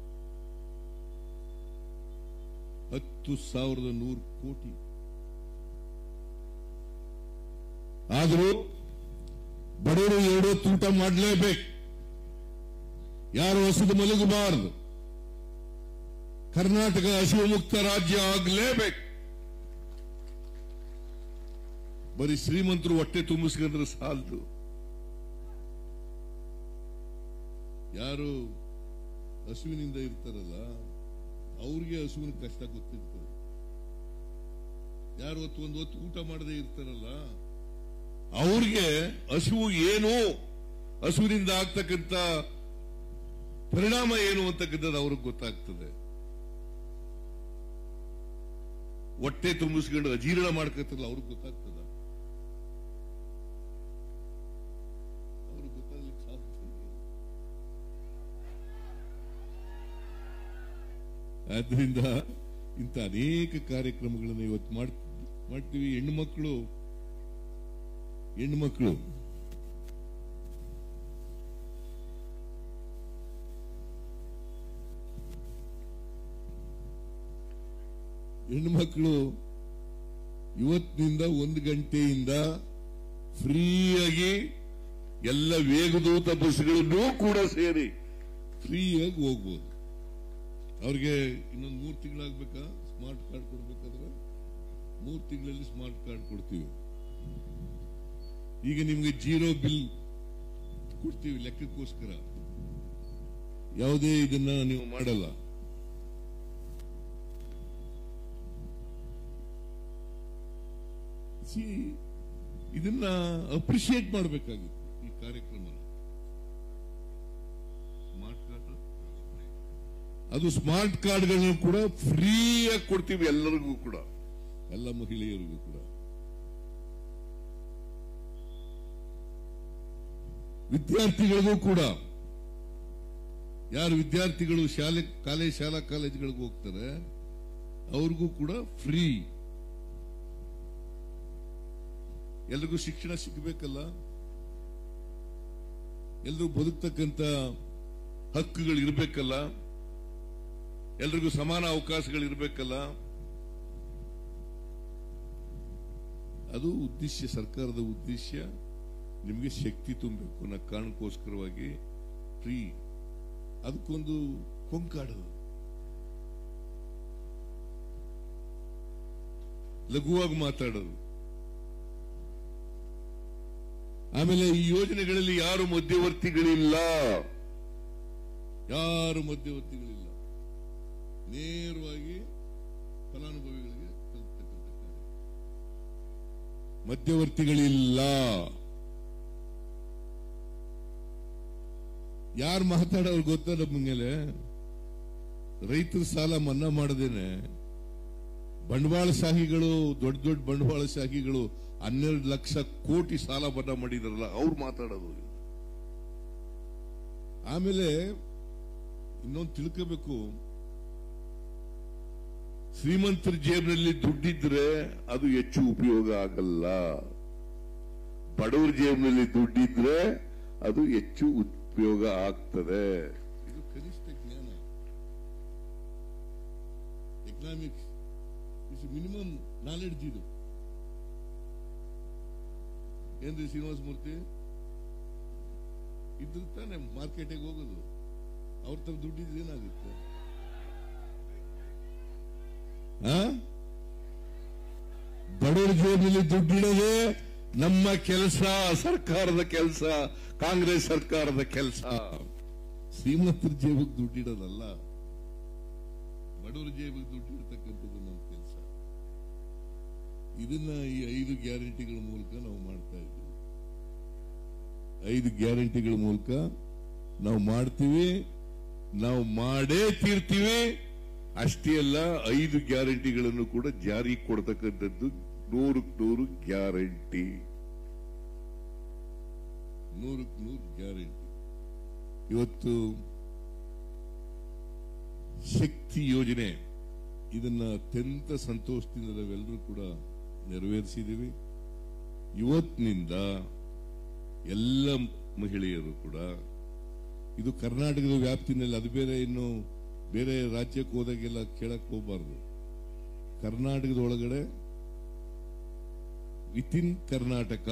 ಹತ್ತು ಸಾವಿರದ ನೂರು ಕೋಟಿ ಆದರೂ ಬಡವರು ಎರಡು ಹೊತ್ತು ಊಟ ಮಾಡಲೇಬೇಕು ಯಾರು ಹಸಿದು ಮಲಗಬಾರದು ಕರ್ನಾಟಕ ಹಸಿವು ಮುಕ್ತ ರಾಜ್ಯ ಆಗಲೇಬೇಕು ಬರೀ ಶ್ರೀಮಂತರು ಹೊಟ್ಟೆ ತುಂಬಿಸ್ಕೊಂಡ್ರೆ ಸಾಲದು ಯಾರು ಹಸುವಿನಿಂದ ಇರ್ತಾರಲ್ಲ ಅವ್ರಿಗೆ ಹಸುವಿನ ಕಷ್ಟ ಗೊತ್ತಿರ್ತದೆ ಯಾರು ಹೊತ್ತು ಒಂದು ಹೊತ್ತು ಊಟ ಮಾಡದೆ ಇರ್ತಾರಲ್ಲ ಅವ್ರಿಗೆ ಹಸುವು ಏನು ಹಸುವಿನಿಂದ ಆಗ್ತಕ್ಕಂಥ ಪರಿಣಾಮ ಏನು ಅಂತಕ್ಕಂಥದ್ದು ಅವ್ರಿಗೆ ಗೊತ್ತಾಗ್ತದೆ ಹೊಟ್ಟೆ ತುಂಬಿಸ್ಕೊಂಡು ಅಜೀರ್ಣ ಮಾಡ್ಕೊತಾರಲ್ಲ ಅವ್ರಿಗೆ ಗೊತ್ತಾಗ್ತದ ಅವ್ರಿಗೆ ಗೊತ್ತಾಗ್ಲಿಕ್ಕೆ ಸಾಧ್ಯ ಇಲ್ಲ. ಆದ್ರಿಂದ ಇಂಥ ಅನೇಕ ಕಾರ್ಯಕ್ರಮಗಳನ್ನು ಇವತ್ತು ಮಾಡ್- ಮಾಡ್ತೀವಿ ಹೆಣ್ಣು ಮಕ್ಕಳು ಹೆಣ್ಣು ಮಕ್ಕಳು ಹೆಣ್ಣುಮಕ್ಕಳು ಇವತ್ತಿನಿಂದ ಒಂದು ಗಂಟೆಯಿಂದ ಫ್ರೀಯಾಗಿ ಎಲ್ಲ ವೇಗದೂತ ಬಸ್ಗಳನ್ನು ಕೂಡ ಸೇರಿ ಫ್ರೀಯಾಗಿ ಹೋಗ್ಬೋದು ಅವ್ರಿಗೆ ಇನ್ನೊಂದು ಮೂರು ತಿಂಗಳಾಗ್ಬೇಕಾ ಸ್ಮಾರ್ಟ್ ಕಾರ್ಡ್ ಕೊಡ್ಬೇಕಾದ್ರೆ ಮೂರು ತಿಂಗಳಲ್ಲಿ ಸ್ಮಾರ್ಟ್ ಕಾರ್ಡ್ ಕೊಡ್ತೀವಿ ಈಗ ನಿಮ್ಗೆ ಜೀರೋ ಬಿಲ್ ಕೊಡ್ತೀವಿ ಲೆಕ್ಕಕ್ಕೋಸ್ಕರ ಯಾವುದೇ ಇದನ್ನ ನೀವು ಮಾಡಲ್ಲ See, ಇದನ್ನ ಅಪ್ರಿಶಿಯೇಟ್ ಮಾಡಬೇಕಾಗಿತ್ತು ಈ ಕಾರ್ಯಕ್ರಮ ಸ್ಮಾರ್ಟ್ ಕಾರ್ಡ್ ಅದು ಸ್ಮಾರ್ಟ್ ಕಾರ್ಡ್ಗಳನ್ನು ಕೂಡ ಫ್ರೀಯಾಗಿ ಕೊಡ್ತೀವಿ ಎಲ್ಲರಿಗೂ ಕೂಡ ಎಲ್ಲ ಮಹಿಳೆಯರಿಗೂ ಕೂಡ ವಿದ್ಯಾರ್ಥಿಗಳಿಗೂ ಕೂಡ ಯಾರು ವಿದ್ಯಾರ್ಥಿಗಳು ಶಾಲೆ ಕಾಲೇಜ್ ಶಾಲಾ ಕಾಲೇಜುಗಳಿಗೆ ಹೋಗ್ತಾರೆ ಅವ್ರಿಗೂ ಕೂಡ ಫ್ರೀ ಎಲ್ರಿಗೂ ಶಿಕ್ಷಣ ಸಿಗಬೇಕಲ್ಲ ಎಲ್ರಿಗೂ ಬದುಕ್ತಕ್ಕಂತ ಹಕ್ಕುಗಳು ಇರಬೇಕಲ್ಲ ಎಲ್ರಿಗೂ ಸಮಾನ ಅವಕಾಶಗಳು ಇರಬೇಕಲ್ಲ ಅದು ಉದ್ದೇಶ ಸರ್ಕಾರದ ಉದ್ದೇಶ ನಿಮಗೆ ಶಕ್ತಿ ತುಂಬಬೇಕು ಅನ್ನೋ ಕಾರಣಕ್ಕೋಸ್ಕರವಾಗಿ ಫ್ರೀ ಅದಕ್ಕೊಂದು ಕೊಂಕಾಡೋದು ಲಘುವಾಗಿ ಮಾತಾಡೋದು ಆಮೇಲೆ ಈ ಯೋಜನೆಗಳಲ್ಲಿ ಯಾರು ಮಧ್ಯವರ್ತಿಗಳಿಲ್ಲ ಯಾರು ಮಧ್ಯವರ್ತಿಗಳಿಲ್ಲ ನೇರವಾಗಿ ಫಲಾನುಭವಿಗಳಿಗೆ ತಲುಪ್ತಕ್ಕಂಥ ಕಾರ್ಯ. ಮಧ್ಯವರ್ತಿಗಳಿಲ್ಲ ಯಾರು ಮಾತಾಡೋರು ಗೊತ್ತಾ ನಮ್ಮ ಮೇಲೆ ರೈತರ ಸಾಲ ಮನ್ನಾ ಮಾಡದೇನೆ ಬಂಡವಾಳಶಾಹಿಗಳು ದೊಡ್ಡ ದೊಡ್ಡ ಬಂಡವಾಳಶಾಹಿಗಳು ಹನ್ನೆರಡು ಲಕ್ಷ ಕೋಟಿ ಸಾಲ ಮನ್ನಾ ಮಾಡಿದಾರಲ್ಲ ಅವ್ರು ಮಾತಾಡೋದು ಆಮೇಲೆ ಇನ್ನೊಂದು ತಿಳ್ಕೋಬೇಕು ಶ್ರೀಮಂತರ ಜೇಬಿನಲ್ಲಿ ದುಡ್ಡಿದ್ರೆ ಅದು ಹೆಚ್ಚು ಉಪಯೋಗ ಆಗಲ್ಲ ಬಡವರ ಜೇಬಿನಲ್ಲಿ ದುಡ್ಡಿದ್ರೆ ಅದು ಹೆಚ್ಚು ಉಪಯೋಗ ಆಗ್ತದೆ ಇದು ಕನಿಷ್ಠ ಜ್ಞಾನ ಎಕನಾಮಿಕ್ಸ್ ಇಸ್ ಮಿನಿಮಮ್ ನಾಲೆಡ್ಜ್ ಇದು ಏನ್ರಿ ಶ್ರೀನಿವಾಸ ಮೂರ್ತಿ ಇದ್ರ ತಾನೆ ಮಾರ್ಕೆಟಿಗೆ ಹೋಗೋದು ಅವ್ರ ತರ ದುಡ್ಡಿದ್ರೆ ಏನಾಗುತ್ತೆ ಆ? ಬಡವರ ಜೇಬಿನಲ್ಲಿ ದುಡ್ಡಿಡೋದೇ ನಮ್ಮ ಕೆಲಸ ಸರ್ಕಾರದ ಕೆಲಸ ಕಾಂಗ್ರೆಸ್ ಸರ್ಕಾರದ ಕೆಲಸ ಶ್ರೀಮಂತರ ಜೇಬಿಗೆ ದುಡ್ಡಿಡೋದಲ್ಲ ಬಡವರ ಜೇಬಿಗೆ ದುಡ್ಡಿಡ್ತಕ್ಕಂಥದ್ದು ನಮ್ಮ ಕೆಲಸ ಇದನ್ನ ಈ ಐದು ಗ್ಯಾರಂಟಿಗಳ ಮೂಲಕ ನಾವು ಮಾಡ್ತಾ ಇದ್ದೀವಿ ಐದು ಗ್ಯಾರಂಟಿಗಳ ಮೂಲಕ ನಾವು ಮಾಡ್ತೀವಿ ನಾವು ಮಾಡೇ ತೀರ್ತೀವಿ ಅಷ್ಟೇ ಅಲ್ಲ ಐದು ಗ್ಯಾರಂಟಿಗಳನ್ನು ಕೂಡ ಜಾರಿ ಕೊಡ್ತಕ್ಕಂಥದ್ದು ನೂರಕ್ಕೆ ನೂರು ಗ್ಯಾರಂಟಿ ನೂರಕ್ಕೆ ನೂರು ಗ್ಯಾರಂಟಿ ಇವತ್ತು ಶಕ್ತಿ ಯೋಜನೆ ಇದನ್ನ ಅತ್ಯಂತ ಸಂತೋಷದಿಂದ ನಾವೆಲ್ಲರೂ ಕೂಡ ನೆರವೇರಿಸಿದ್ದೀವಿ ಇವತ್ತಿನಿಂದ ಎಲ್ಲ ಮಹಿಳೆಯರು ಕೂಡ ಇದು ಕರ್ನಾಟಕದ ವ್ಯಾಪ್ತಿನಲ್ಲಿ ಅದು ಬೇರೆ ಇನ್ನು ಬೇರೆ ರಾಜ್ಯಕ್ಕೆ ಹೋದಾಗೆಲ್ಲ ಕೇಳಕ್ ಹೋಗಬಾರ್ದು ಕರ್ನಾಟಕದ ಒಳಗಡೆ ವಿತಿನ್ ಕರ್ನಾಟಕ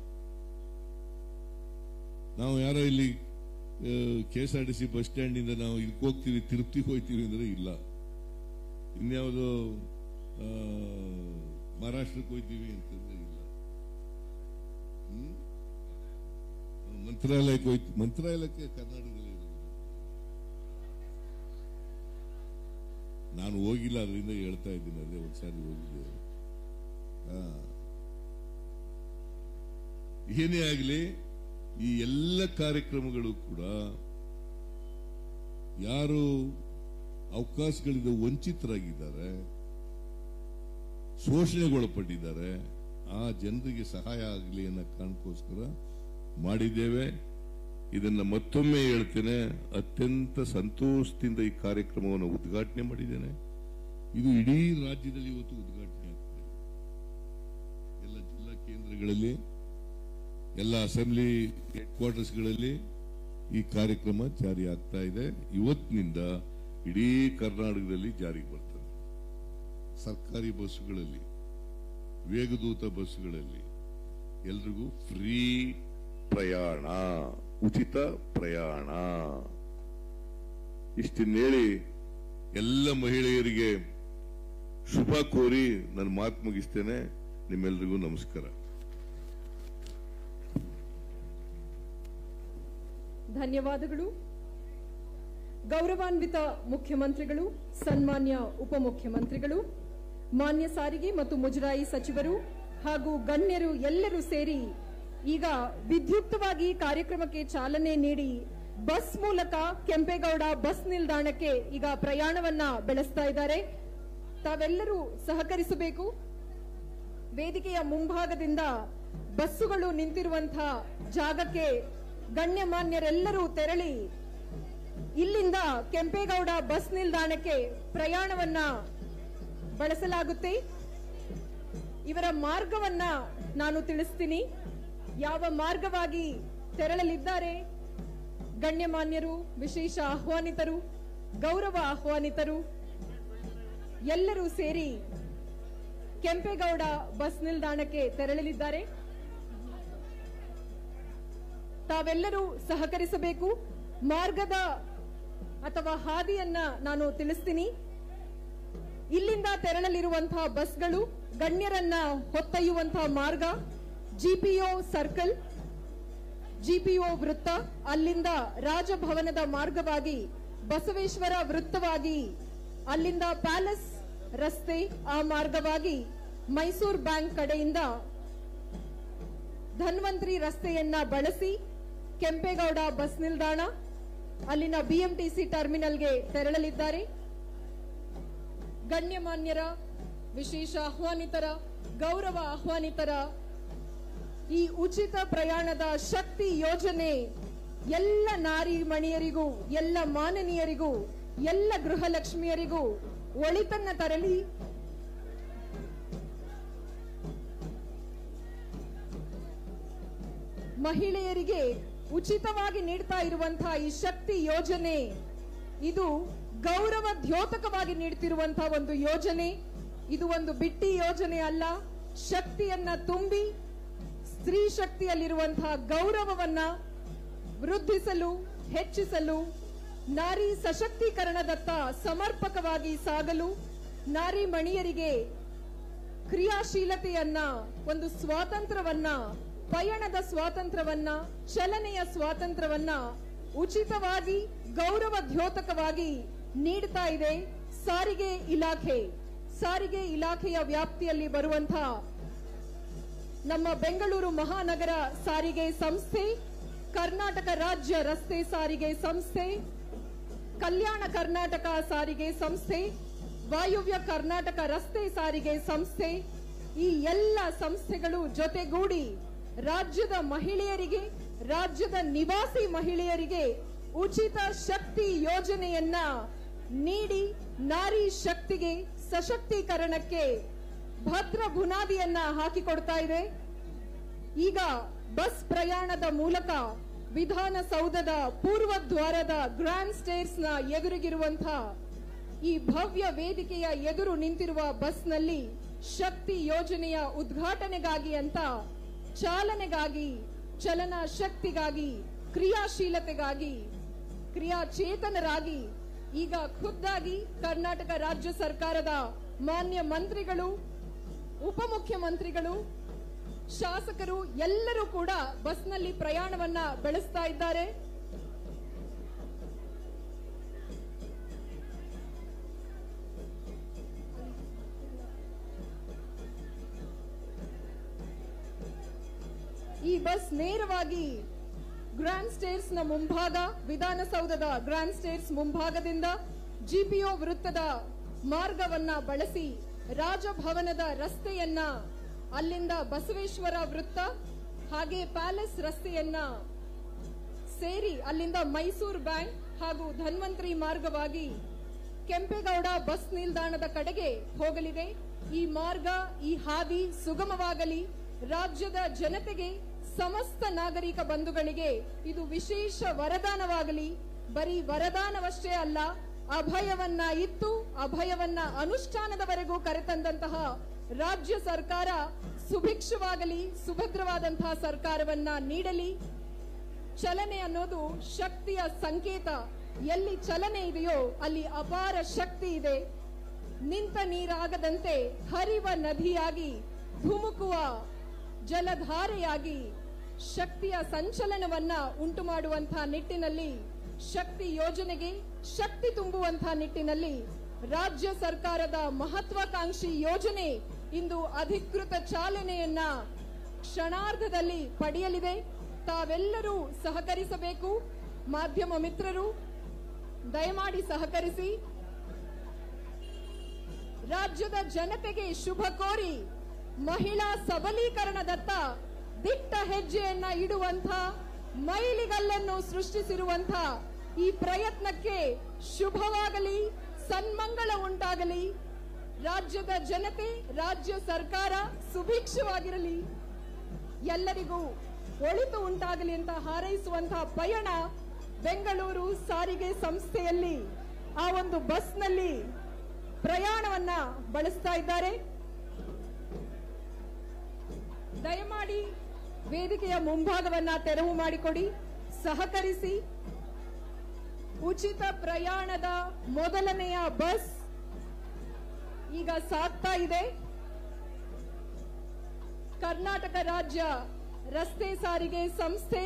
ನಾವು ಯಾರೋ ಇಲ್ಲಿ K S R T C bus stand ಇಂದ ನಾವು ಇದಕ್ಕೆ ಹೋಗ್ತೀವಿ ತಿರುಪ್ತಿಗೆ ಹೋಗ್ತೀವಿ ಅಂದ್ರೆ ಇಲ್ಲ ಇನ್ಯಾವುದೋ ಆ, ಮಹಾರಾಷ್ಟ್ರಕ್ಕೆ ಹೋಗ್ತೀವಿ ಅಂತಂದ್ರೆ ಇಲ್ಲ ಹ್ಮ್? ಮಂತ್ರಾಲಯಕ್ಕೆ ಹೋಯ್ತು ಮಂತ್ರಾಲಯಕ್ಕೆ ಕರ್ನಾಟಕದಲ್ಲಿ ಇರೋದು. ನಾನು ಹೋಗಿಲ್ಲ ಅದರಿಂದ ಹೇಳ್ತಾ ಇದ್ದೀನಿ ಅದೇ ಒಂದ್ಸಾರಿ ಹೋಗಿದ್ದೆ ಆ. ಏನೇ ಆಗಲಿ ಈ ಎಲ್ಲ ಕಾರ್ಯಕ್ರಮಗಳು ಕೂಡ ಯಾರು ಅವಕಾಶಗಳಿಂದ ವಂಚಿತರಾಗಿದ್ದಾರೆ ಶೋಷಣೆಗೊಳಪಟ್ಟಿದ್ದಾರೆ ಆ ಜನರಿಗೆ ಸಹಾಯ ಆಗಲಿ ಅನ್ನೋ ಕಾರಣಕ್ಕೋಸ್ಕರ ಮಾಡಿದ್ದೇವೆ ಇದನ್ನ ಮತ್ತೊಮ್ಮೆ ಹೇಳ್ತೇನೆ ಅತ್ಯಂತ ಸಂತೋಷದಿಂದ ಈ ಕಾರ್ಯಕ್ರಮವನ್ನು ಉದ್ಘಾಟನೆ ಮಾಡಿದ್ದೇನೆ ಇದು ಇಡೀ ರಾಜ್ಯದಲ್ಲಿ ಇವತ್ತು ಉದ್ಘಾಟನೆ ಆಗ್ತದೆ ಎಲ್ಲ ಜಿಲ್ಲಾ ಕೇಂದ್ರಗಳಲ್ಲಿ ಎಲ್ಲ ಅಸೆಂಬ್ಲಿ ಹೆಡ್ ಕ್ವಾರ್ಟರ್ಸ್ಗಳಲ್ಲಿ ಈ ಕಾರ್ಯಕ್ರಮ ಜಾರಿ ಆಗ್ತಾ ಇದೆ ಇವತ್ತಿನಿಂದ ಇಡೀ ಕರ್ನಾಟಕದಲ್ಲಿ ಜಾರಿಗೆ ಬರ್ತದೆ ಸರ್ಕಾರಿ ಬಸ್ಸುಗಳಲ್ಲಿ ವೇಗದೂತ ಬಸ್ಸುಗಳಲ್ಲಿ ಎಲ್ರಿಗೂ ಫ್ರೀ ಪ್ರಯಾಣ ಉಚಿತ ಪ್ರಯಾಣ ಇಷ್ಟನ್ನೇಳಿ ಎಲ್ಲ ಮಹಿಳೆಯರಿಗೆ ಶುಭ ಕೋರಿ ನನ್ನ ಮಾತು ಮುಗಿಸ್ತೇನೆ ನಿಮ್ಮೆಲ್ರಿಗೂ ನಮಸ್ಕಾರ ಧನ್ಯವಾದಗಳು ಗೌರವಾನ್ವಿತ ಮುಖ್ಯಮಂತ್ರಿಗಳು ಸನ್ಮಾನ್ಯ ಉಪಮುಖ್ಯಮಂತ್ರಿಗಳು ಮಾನ್ಯ ಸಾರಿಗೆ ಮತ್ತು ಮುಜರಾಯಿ ಸಚಿವರು ಹಾಗೂ ಗಣ್ಯರು ಎಲ್ಲರೂ ಸೇರಿ ಈಗ ವಿದ್ಯುಕ್ತವಾಗಿ ಕಾರ್ಯಕ್ರಮಕ್ಕೆ ಚಾಲನೆ ನೀಡಿ ಬಸ್ ಮೂಲಕ ಕೆಂಪೇಗೌಡ ಬಸ್ ನಿಲ್ದಾಣಕ್ಕೆ ಈಗ ಪ್ರಯಾಣವನ್ನ ಬೆಳೆಸ್ತಾ ಇದ್ದಾರೆ ತಾವೆಲ್ಲರೂ ಸಹಕರಿಸಬೇಕು ವೇದಿಕೆಯ ಮುಂಭಾಗದಿಂದ ಬಸ್ಸುಗಳು ನಿಂತಿರುವಂತಹ ಜಾಗಕ್ಕೆ ಗಣ್ಯಮಾನ್ಯರೆಲ್ಲರೂ ತೆರಳಿ ಇಲ್ಲಿಂದ ಕೆಂಪೇಗೌಡ ಬಸ್ ನಿಲ್ದಾಣಕ್ಕೆ ಪ್ರಯಾಣವನ್ನ ಬಳಸಲಾಗುತ್ತೆ ಇವರ ಮಾರ್ಗವನ್ನ ನಾನು ತಿಳಿಸ್ತೀನಿ ಯಾವ ಮಾರ್ಗವಾಗಿ ತೆರಳಲಿದ್ದಾರೆ ಗಣ್ಯಮಾನ್ಯರು ವಿಶೇಷ ಆಹ್ವಾನಿತರು ಗೌರವ ಆಹ್ವಾನಿತರು ಎಲ್ಲರೂ ಸೇರಿ ಕೆಂಪೇಗೌಡ ಬಸ್ ನಿಲ್ದಾಣಕ್ಕೆ ತೆರಳಲಿದ್ದಾರೆ ತಾವೆಲ್ಲರೂ ಸಹಕರಿಸಬೇಕು ಮಾರ್ಗದ ಅಥವಾ ಹಾದಿಯನ್ನ ನಾನು ತಿಳಿಸ್ತೀನಿ ಇಲ್ಲಿಂದ ತೆರಳಲಿರುವಂತಹ ಬಸ್ಗಳು ಗಣ್ಯರನ್ನ ಹೊತ್ತೊಯ್ಯುವಂತಹ ಮಾರ್ಗ ಜಿಪಿಒ ಸರ್ಕಲ್ ಜಿಪಿಒ ವೃತ್ತ ಅಲ್ಲಿಂದ ರಾಜಭವನದ ಮಾರ್ಗವಾಗಿ ಬಸವೇಶ್ವರ ವೃತ್ತವಾಗಿ ಅಲ್ಲಿಂದ ಪ್ಯಾಲೇಸ್ ರಸ್ತೆ ಆ ಮಾರ್ಗವಾಗಿ ಮೈಸೂರು ಬ್ಯಾಂಕ್ ಕಡೆಯಿಂದ ಧನ್ವಂತ್ರಿ ರಸ್ತೆಯನ್ನ ಬಳಸಿ ಕೆಂಪೇಗೌಡ ಬಸ್ ನಿಲ್ದಾಣ ಅಲ್ಲಿನ ಬಿಎಂಟಿಸಿ ಟರ್ಮಿನಲ್ಗೆ ತೆರಳಲಿದ್ದಾರೆ ಗಣ್ಯಮಾನ್ಯರ ವಿಶೇಷ ಆಹ್ವಾನಿತರ ಗೌರವ ಆಹ್ವಾನಿತರ ಈ ಉಚಿತ ಪ್ರಯಾಣದ ಶಕ್ತಿ ಯೋಜನೆ ಎಲ್ಲ ನಾರಿ ಮಣಿಯರಿಗೂ ಎಲ್ಲ ಮಾನನೀಯರಿಗೂ ಎಲ್ಲ ಗೃಹಲಕ್ಷ್ಮಿಯರಿಗೂ ಒಳಿತನ್ನ ತರಲಿ ಮಹಿಳೆಯರಿಗೆ ಉಚಿತವಾಗಿ ನೀಡ್ತಾ ಇರುವಂತಹ ಈ ಶಕ್ತಿ ಯೋಜನೆ ಇದು ಗೌರವ ದ್ಯೋತಕವಾಗಿ ನೀಡ್ತಿರುವಂತಹ ಒಂದು ಯೋಜನೆ ಇದು ಒಂದು ಬಿಟ್ಟಿ ಯೋಜನೆ ಅಲ್ಲ ಶಕ್ತಿಯನ್ನ ತುಂಬಿ ಸ್ತ್ರೀ ಶಕ್ತಿಯಲ್ಲಿರುವಂತಹ ಗೌರವವನ್ನ ವೃದ್ಧಿಸಲು ಹೆಚ್ಚಿಸಲು ನಾರಿ ಸಶಕ್ತೀಕರಣದತ್ತ ಸಮರ್ಪಕವಾಗಿ ಸಾಗಲು ನಾರಿ ಮಣಿಯರಿಗೆ ಕ್ರಿಯಾಶೀಲತೆಯನ್ನ ಒಂದು ಸ್ವಾತಂತ್ರ್ಯವನ್ನ ಪಯಣದ ಸ್ವಾತಂತ್ರ್ಯವನ್ನ ಚಲನೆಯ ಸ್ವಾತಂತ್ರ್ಯವನ್ನ ಉಚಿತವಾಗಿ ಗೌರವ ದ್ಯೋತಕವಾಗಿ ನೀಡ್ತಾ ಇದೆ ಸಾರಿಗೆ ಇಲಾಖೆ ಸಾರಿಗೆ ಇಲಾಖೆಯ ವ್ಯಾಪ್ತಿಯಲ್ಲಿ ಬರುವಂತಹ ನಮ್ಮ ಬೆಂಗಳೂರು ಮಹಾನಗರ ಸಾರಿಗೆ ಸಂಸ್ಥೆ ಕರ್ನಾಟಕ ರಾಜ್ಯ ರಸ್ತೆ ಸಾರಿಗೆ ಸಂಸ್ಥೆ ಕಲ್ಯಾಣ ಕರ್ನಾಟಕ ಸಾರಿಗೆ ಸಂಸ್ಥೆ ವಾಯುವ್ಯ ಕರ್ನಾಟಕ ರಸ್ತೆ ಸಾರಿಗೆ ಸಂಸ್ಥೆ ಈ ಎಲ್ಲ ಸಂಸ್ಥೆಗಳು ಜೊತೆಗೂಡಿ ರಾಜ್ಯದ ಮಹಿಳೆಯರಿಗೆ ರಾಜ್ಯದ ನಿವಾಸಿ ಮಹಿಳೆಯರಿಗೆ ಉಚಿತ ಶಕ್ತಿ ಯೋಜನೆಯನ್ನ ನೀಡಿ ನಾರಿ ಶಕ್ತಿಗೆ ಸಶಕ್ತೀಕರಣಕ್ಕೆ ಭದ್ರ ಬುನಾದಿಯನ್ನ ಹಾಕಿಕೊಡ್ತಾ ಇದೆ ಈಗ ಬಸ್ ಪ್ರಯಾಣದ ಮೂಲಕ ವಿಧಾನಸೌಧದ ಪೂರ್ವ ದ್ವಾರದ ಗ್ರ್ಯಾಂಡ್ ಸ್ಟೇರ್ಸ್ ನ ಎದುರಿಗಿರುವಂತಹ ಈ ಭವ್ಯ ವೇದಿಕೆಯ ಎದುರು ನಿಂತಿರುವ ಬಸ್ನಲ್ಲಿ ಶಕ್ತಿ ಯೋಜನೆಯ ಉದ್ಘಾಟನೆಗಾಗಿ ಅಂತ ಚಾಲನೆಗಾಗಿ ಚಲನ ಶಕ್ತಿಗಾಗಿ ಕ್ರಿಯಾಶೀಲತೆಗಾಗಿ ಕ್ರಿಯಾಚೇತನರಾಗಿ ಈಗ ಖುದ್ದಾಗಿ ಕರ್ನಾಟಕ ರಾಜ್ಯ ಸರ್ಕಾರದ ಮಾನ್ಯ ಮಂತ್ರಿಗಳು ಉಪಮುಖ್ಯಮಂತ್ರಿಗಳು ಶಾಸಕರು ಎಲ್ಲರೂ ಕೂಡ ಬಸ್ನಲ್ಲಿ ಪ್ರಯಾಣವನ್ನ ಬೆಳೆಸ್ತಾ ಇದ್ದಾರೆ ಈ ಬಸ್ ನೇರವಾಗಿ ಗ್ರ್ಯಾಂಡ್ ಸ್ಟೇರ್ಸ್ ನ ಮುಂಭಾಗ ವಿಧಾನಸೌಧದ ಗ್ರ್ಯಾಂಡ್ ಸ್ಟೇರ್ಸ್ ಮುಂಭಾಗದಿಂದ ಜಿಪಿಒ ವೃತ್ತದ ಮಾರ್ಗವನ್ನ ಬಳಸಿ ರಾಜಭವನದ ರಸ್ತೆಯನ್ನ ಅಲ್ಲಿಂದ ಬಸವೇಶ್ವರ ವೃತ್ತ ಹಾಗೆ ಪ್ಯಾಲೇಸ್ ರಸ್ತೆಯನ್ನ ಸೇರಿ ಅಲ್ಲಿಂದ ಮೈಸೂರು ಬ್ಯಾಂಕ್ ಹಾಗೂ ಧನ್ವಂತರಿ ಮಾರ್ಗವಾಗಿ ಕೆಂಪೇಗೌಡ ಬಸ್ ನಿಲ್ದಾಣದ ಕಡೆಗೆ ಹೋಗಲಿದೆ ಈ ಮಾರ್ಗ ಈ ಹಾದಿ ಸುಗಮವಾಗಲಿ ರಾಜ್ಯದ ಜನತೆಗೆ ಸಮಸ್ತ ನಾಗರಿಕ ಬಂಧುಗಳಿಗೆ ಇದು ವಿಶೇಷ ವರದಾನವಾಗಲಿ ಬರೀ ವರದಾನವಷ್ಟೇ ಅಲ್ಲ ಅಭಯವನ್ನ ಇತ್ತು ಅಭಯವನ್ನ ಅನುಷ್ಠಾನದವರೆಗೂ ಕರೆತಂದಂತಹ ರಾಜ್ಯ ಸರ್ಕಾರ ಸುಭಿಕ್ಷವಾಗಲಿ ಸುಭದ್ರವಾದಂತಹ ಸರ್ಕಾರವನ್ನ ನೀಡಲಿ ಚಲನೆ ಅನ್ನೋದು ಶಕ್ತಿಯ ಸಂಕೇತ ಎಲ್ಲಿ ಚಲನೆ ಇದೆಯೋ ಅಲ್ಲಿ ಅಪಾರ ಶಕ್ತಿ ಇದೆ ನಿಂತ ನೀರಾಗದಂತೆ ಹರಿವ ನದಿಯಾಗಿ ಧುಮುಕುವ ಜಲಧಾರೆಯಾಗಿ ಶಕ್ತಿಯ ಸಂಚಲನವನ್ನ ಉಂಟು ಮಾಡುವಂತಹ ನಿಟ್ಟಿನಲ್ಲಿ ಶಕ್ತಿ ಯೋಜನೆಗೆ ಶಕ್ತಿ ತುಂಬುವಂತಹ ನಿಟ್ಟಿನಲ್ಲಿ ರಾಜ್ಯ ಸರ್ಕಾರದ ಮಹತ್ವಾಕಾಂಕ್ಷಿ ಯೋಜನೆ ಇಂದು ಅಧಿಕೃತ ಚಾಲನೆಯನ್ನ ಕ್ಷಣಾರ್ಧದಲ್ಲಿ ಪಡೆಯಲಿದೆ ತಾವೆಲ್ಲರೂ ಸಹಕರಿಸಬೇಕು ಮಾಧ್ಯಮ ಮಿತ್ರರು ದಯಮಾಡಿ ಸಹಕರಿಸಿ ರಾಜ್ಯದ ಜನತೆಗೆ ಶುಭ ಕೋರಿ ಮಹಿಳಾ ಸಬಲೀಕರಣದತ್ತ ದಿಟ್ಟ ಹೆಜ್ಜೆಯನ್ನ ಇಡುವಂತ ಮೈಲಿಗಲ್ಲನ್ನು ಸೃಷ್ಟಿಸಿರುವಂತ ಈ ಪ್ರಯತ್ನಕ್ಕೆ ಶುಭವಾಗಲಿ ಸನ್ಮಂಗಳ ಉಂಟಾಗಲಿ ರಾಜ್ಯದ ಜನತೆ ರಾಜ್ಯ ಸರ್ಕಾರ ಸುಭಿಕ್ಷವಾಗಿರಲಿ ಎಲ್ಲರಿಗೂ ಒಳಿತು ಉಂಟಾಗಲಿ ಅಂತ ಹಾರೈಸುವಂತಹ ಪಯಣ ಬೆಂಗಳೂರು ಸಾರಿಗೆ ಸಂಸ್ಥೆಯಲ್ಲಿ ಆ ಒಂದು ಬಸ್ನಲ್ಲಿ ಪ್ರಯಾಣವನ್ನ ಬಳಸ್ತಾ ಇದ್ದಾರೆ ದಯಮಾಡಿ ವೇದಿಕೆಯ ಮುಂಭಾಗವನ್ನ ತೆರವು ಮಾಡಿಕೊಡಿ ಸಹಕರಿಸಿ ಉಚಿತ ಪ್ರಯಾಣದ ಮೊದಲನೆಯ ಬಸ್ ಈಗ ಸಾಗ್ತಾ ಇದೆ ಕರ್ನಾಟಕ ರಾಜ್ಯ ರಸ್ತೆ ಸಾರಿಗೆ ಸಂಸ್ಥೆ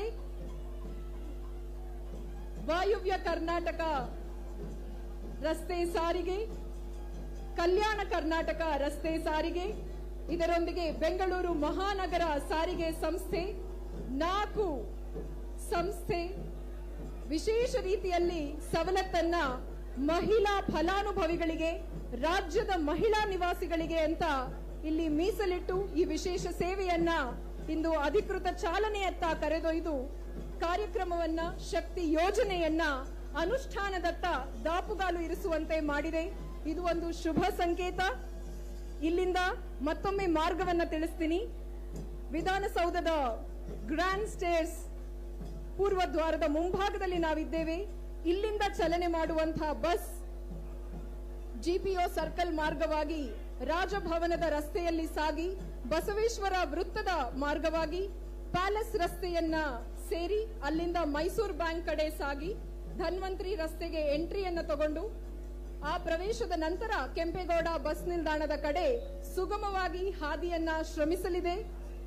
ವಾಯುವ್ಯ ಕರ್ನಾಟಕ ರಸ್ತೆ ಸಾರಿಗೆ ಕಲ್ಯಾಣ ಕರ್ನಾಟಕ ರಸ್ತೆ ಸಾರಿಗೆ ಇದರೊಂದಿಗೆ ಬೆಂಗಳೂರು ಮಹಾನಗರ ಸಾರಿಗೆ ಸಂಸ್ಥೆ ನಾಲ್ಕು ಸಂಸ್ಥೆ ವಿಶೇಷ ರೀತಿಯಲ್ಲಿ ಸವಲತ್ತನ್ನ ಮಹಿಳಾ ಫಲಾನುಭವಿಗಳಿಗೆ ರಾಜ್ಯದ ಮಹಿಳಾ ನಿವಾಸಿಗಳಿಗೆ ಅಂತ ಇಲ್ಲಿ ಮೀಸಲಿಟ್ಟು ಈ ವಿಶೇಷ ಸೇವೆಯನ್ನ ಇಂದು ಅಧಿಕೃತ ಚಾಲನೆಯತ್ತ ಕರೆದೊಯ್ದು ಕಾರ್ಯಕ್ರಮವನ್ನ ಶಕ್ತಿ ಯೋಜನೆಯನ್ನ ಅನುಷ್ಠಾನದತ್ತ ದಾಪುಗಾಲು ಇರಿಸುವಂತೆ ಮಾಡಿದೆ ಇದು ಒಂದು ಶುಭ ಸಂಕೇತ ಇಲ್ಲಿಂದ ಮತ್ತೊಮ್ಮೆ ಮಾರ್ಗವನ್ನ ತಿಳಿಸ್ತೀನಿ ವಿಧಾನಸೌಧದ ಗ್ರ್ಯಾಂಡ್ ಸ್ಟೇರ್ಸ್ ಪೂರ್ವ ದ್ವಾರದ ಮುಂಭಾಗದಲ್ಲಿ ನಾವಿದ್ದೇವೆ ಇಲ್ಲಿಂದ ಚಲನೆ ಮಾಡುವಂತಹ ಬಸ್ ಜಿಪಿಒ ಸರ್ಕಲ್ ಮಾರ್ಗವಾಗಿ ರಾಜಭವನದ ರಸ್ತೆಯಲ್ಲಿ ಸಾಗಿ ಬಸವೇಶ್ವರ ವೃತ್ತದ ಮಾರ್ಗವಾಗಿ ಪ್ಯಾಲೇಸ್ ರಸ್ತೆಯನ್ನ ಸೇರಿ ಅಲ್ಲಿಂದ ಮೈಸೂರು ಬ್ಯಾಂಕ್ ಕಡೆ ಸಾಗಿ ಧನ್ವಂತರಿ ರಸ್ತೆಗೆ ಎಂಟ್ರಿಯನ್ನ ತಗೊಂಡು ಆ ಪ್ರವೇಶದ ನಂತರ ಕೆಂಪೇಗೌಡ ಬಸ್ ನಿಲ್ದಾಣದ ಕಡೆ ಸುಗಮವಾಗಿ ಹಾದಿಯನ್ನ ಶ್ರಮಿಸಲಿದೆ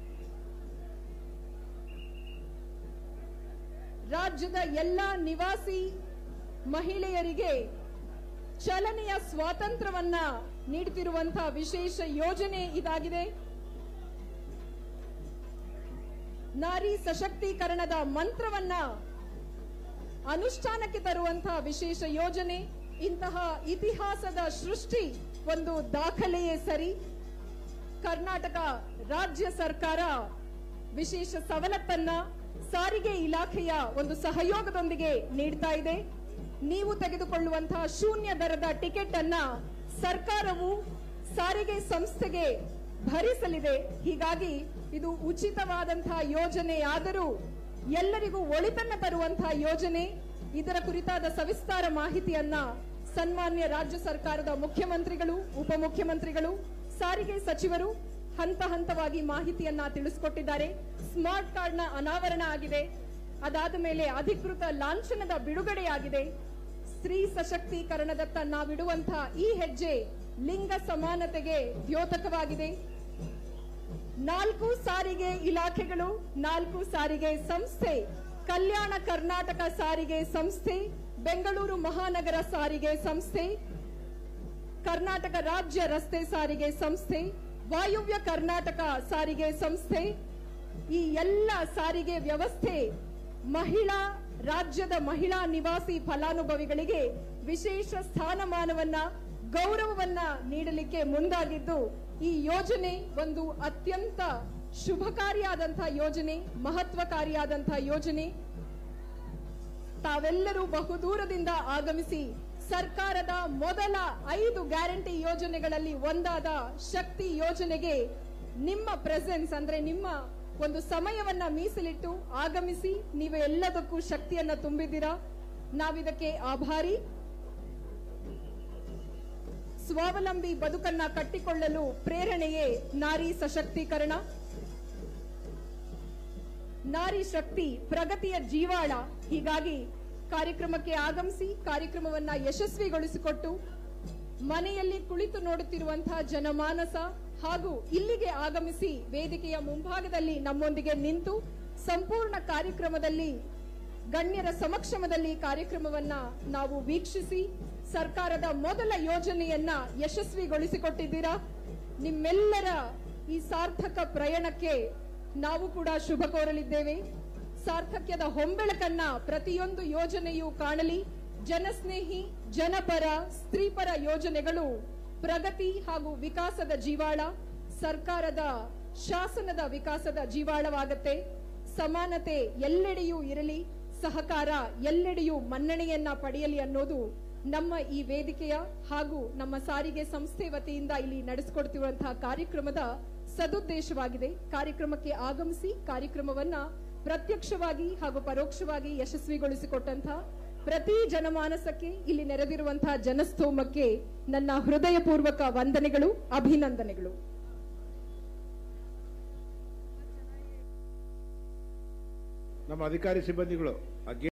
ರಾಜ್ಯದ ಎಲ್ಲ ನಿವಾಸಿ ಮಹಿಳೆಯರಿಗೆ ಚಲನೆಯ ಸ್ವಾತಂತ್ರ್ಯವನ್ನ ನೀಡುತ್ತಿರುವಂತಹ ವಿಶೇಷ ಯೋಜನೆ ಇದಾಗಿದೆ ನಾರಿ ಸಶಕ್ತೀಕರಣದ ಮಂತ್ರವನ್ನ ಅನುಷ್ಠಾನಕ್ಕೆ ತರುವಂತಹ ವಿಶೇಷ ಯೋಜನೆ ಇಂತಹ ಇತಿಹಾಸದ ಸೃಷ್ಟಿ ಒಂದು ದಾಖಲೆಯೇ ಸರಿ ಕರ್ನಾಟಕ ರಾಜ್ಯ ಸರ್ಕಾರ ವಿಶೇಷ ಸವಲತ್ತನ್ನ ಸಾರಿಗೆ ಇಲಾಖೆಯ ಒಂದು ಸಹಯೋಗದೊಂದಿಗೆ ನೀಡ್ತಾ ಇದೆ ನೀವು ತೆಗೆದುಕೊಳ್ಳುವಂತಹ ಶೂನ್ಯ ದರದ ಟಿಕೆಟ್ ಅನ್ನ ಸರ್ಕಾರವು ಸಾರಿಗೆ ಸಂಸ್ಥೆಗೆ ಭರಿಸಲಿದೆ ಹೀಗಾಗಿ ಇದು ಉಚಿತವಾದಂತಹ ಯೋಜನೆ ಆದರೂ ಎಲ್ಲರಿಗೂ ಒಳಿತನ್ನ ತರುವಂತಹ ಯೋಜನೆ ಇದರ ಕುರಿತಾದ ಸವಿಸ್ತಾರ ಮಾಹಿತಿಯನ್ನ ಸನ್ಮಾನ್ಯ ರಾಜ್ಯ ಸರ್ಕಾರದ ಮುಖ್ಯಮಂತ್ರಿಗಳು ಉಪಮುಖ್ಯಮಂತ್ರಿಗಳು ಸಾರಿಗೆ ಸಚಿವರು ಹಂತ ಹಂತವಾಗಿ ಮಾಹಿತಿಯನ್ನ ತಿಳಿಸಿಕೊಟ್ಟಿದ್ದಾರೆ ಸ್ಮಾರ್ಟ್ ಕಾರ್ಡ್ನ ಅನಾವರಣ ಆಗಿದೆ ಅದಾದ ಮೇಲೆ ಅಧಿಕೃತ ಲಾಂಛನದ ಬಿಡುಗಡೆಯಾಗಿದೆ ಸ್ತ್ರೀ ಸಶಕ್ತೀಕರಣದತ್ತ ನಾವಿಡುವಂತಹ ಈ ಹೆಜ್ಜೆ ಲಿಂಗ ಸಮಾನತೆಗೆ ದ್ಯೋತಕವಾಗಿದೆ ನಾಲ್ಕು ಸಾರಿಗೆ ಇಲಾಖೆಗಳು ನಾಲ್ಕು ಸಾರಿಗೆ ಸಂಸ್ಥೆ ಕಲ್ಯಾಣ ಕರ್ನಾಟಕ ಸಾರಿಗೆ ಸಂಸ್ಥೆ ಬೆಂಗಳೂರು ಮಹಾನಗರ ಸಾರಿಗೆ ಸಂಸ್ಥೆ ಕರ್ನಾಟಕ ರಾಜ್ಯ ರಸ್ತೆ ಸಾರಿಗೆ ಸಂಸ್ಥೆ ವಾಯುವ್ಯ ಕರ್ನಾಟಕ ಸಾರಿಗೆ ಸಂಸ್ಥೆ ಈ ಎಲ್ಲ ಸಾರಿಗೆ ವ್ಯವಸ್ಥೆ ಮಹಿಳಾ ರಾಜ್ಯದ ಮಹಿಳಾ ನಿವಾಸಿ ಫಲಾನುಭವಿಗಳಿಗೆ ವಿಶೇಷ ಸ್ಥಾನಮಾನವನ್ನ ಗೌರವವನ್ನ ನೀಡಲಿಕ್ಕೆ ಮುಂದಾಗಿದ್ದು ಈ ಯೋಜನೆ ಒಂದು ಅತ್ಯಂತ ಶುಭಕಾರಿಯಾದಂತಹ ಯೋಜನೆ ಮಹತ್ವಕಾರಿಯಾದಂತಹ ಯೋಜನೆ ತಾವೆಲ್ಲರೂ ಬಹುದೂರದಿಂದ ಆಗಮಿಸಿ ಸರ್ಕಾರದ ಮೊದಲ ಐದು ಗ್ಯಾರಂಟಿ ಯೋಜನೆಗಳಲ್ಲಿ ಒಂದಾದ ಶಕ್ತಿ ಯೋಜನೆಗೆ ನಿಮ್ಮ ಪ್ರೆಸೆನ್ಸ್ ಅಂದ್ರೆ ನಿಮ್ಮ ಒಂದು ಸಮಯವನ್ನ ಮೀಸಲಿಟ್ಟು ಆಗಮಿಸಿ ನೀವು ಎಲ್ಲದಕ್ಕೂ ಶಕ್ತಿಯನ್ನ ತುಂಬಿದ್ದೀರಾ ನಾವಿದಕ್ಕೆ ಆಭಾರಿ ಸ್ವಾವಲಂಬಿ ಬದುಕನ್ನ ಕಟ್ಟಿಕೊಳ್ಳಲು ಪ್ರೇರಣೆಯೇ ನಾರಿ ಸಶಕ್ತೀಕರಣ ನಾರಿ ಶಕ್ತಿ ಪ್ರಗತಿಯ ಜೀವಾಳ ಹೀಗಾಗಿ ಕಾರ್ಯಕ್ರಮಕ್ಕೆ ಆಗಮಿಸಿ ಕಾರ್ಯಕ್ರಮವನ್ನ ಯಶಸ್ವಿಗೊಳಿಸಿಕೊಟ್ಟು ಮನೆಯಲ್ಲಿ ಕುಳಿತು ನೋಡುತ್ತಿರುವಂತಹ ಜನಮಾನಸ ಹಾಗೂ ಇಲ್ಲಿಗೆ ಆಗಮಿಸಿ ವೇದಿಕೆಯ ಮುಂಭಾಗದಲ್ಲಿ ನಮ್ಮೊಂದಿಗೆ ನಿಂತು ಸಂಪೂರ್ಣ ಕಾರ್ಯಕ್ರಮದಲ್ಲಿ ಗಣ್ಯರ ಸಮಕ್ಷಮದಲ್ಲಿ ಕಾರ್ಯಕ್ರಮವನ್ನ ನಾವು ವೀಕ್ಷಿಸಿ ಸರ್ಕಾರದ ಮೊದಲ ಯೋಜನೆಯನ್ನ ಯಶಸ್ವಿಗೊಳಿಸಿಕೊಟ್ಟಿದ್ದೀರಾ ನಿಮ್ಮೆಲ್ಲರ ಈ ಸಾರ್ಥಕ ಪ್ರಯಾಣಕ್ಕೆ ನಾವು ಕೂಡ ಶುಭ ಕೋರಲಿದ್ದೇವೆ ಸಾರ್ಥಕ್ಯದ ಹೊಂಬೆಳಕನ್ನ ಪ್ರತಿಯೊಂದು ಯೋಜನೆಯೂ ಕಾಣಲಿ ಜನಸ್ನೇಹಿ ಜನಪರ ಸ್ತ್ರೀಪರ ಯೋಜನೆಗಳು ಪ್ರಗತಿ ಹಾಗೂ ವಿಕಾಸದ ಜೀವಾಳ ಸರ್ಕಾರದ ಶಾಸನದ ವಿಕಾಸದ ಜೀವಾಳವಾಗತ್ತೆ ಸಮಾನತೆ ಎಲ್ಲೆಡೆಯೂ ಇರಲಿ ಸಹಕಾರ ಎಲ್ಲೆಡೆಯೂ ಮನ್ನಣೆಯನ್ನ ಪಡೆಯಲಿ ಅನ್ನೋದು ನಮ್ಮ ಈ ವೇದಿಕೆಯ ಹಾಗೂ ನಮ್ಮ ಸಾರಿಗೆ ಸಂಸ್ಥೆ ವತಿಯಿಂದ ಇಲ್ಲಿ ನಡೆಸಿಕೊಡ್ತಿರುವಂತಹ ಕಾರ್ಯಕ್ರಮದ ಸದುದ್ದೇಶವಾಗಿದೆ ಕಾರ್ಯಕ್ರಮಕ್ಕೆ ಆಗಮಿಸಿ ಕಾರ್ಯಕ್ರಮವನ್ನ ಪ್ರತ್ಯಕ್ಷವಾಗಿ ಹಾಗೂ ಪರೋಕ್ಷವಾಗಿ ಯಶಸ್ವಿಗೊಳಿಸಿಕೊಟ್ಟಂತಹ ಪ್ರತಿ ಜನಮಾನಸಕ್ಕೆ ಇಲ್ಲಿ ನೆರೆದಿರುವಂತಹ ಜನಸ್ತೋಮಕ್ಕೆ ನನ್ನ ಹೃದಯಪೂರ್ವಕ ವಂದನೆಗಳು ಅಭಿನಂದನೆಗಳು ನಮ್ಮ ಅಧಿಕಾರಿ ಸಿಬ್ಬಂದಿಗಳು ಆ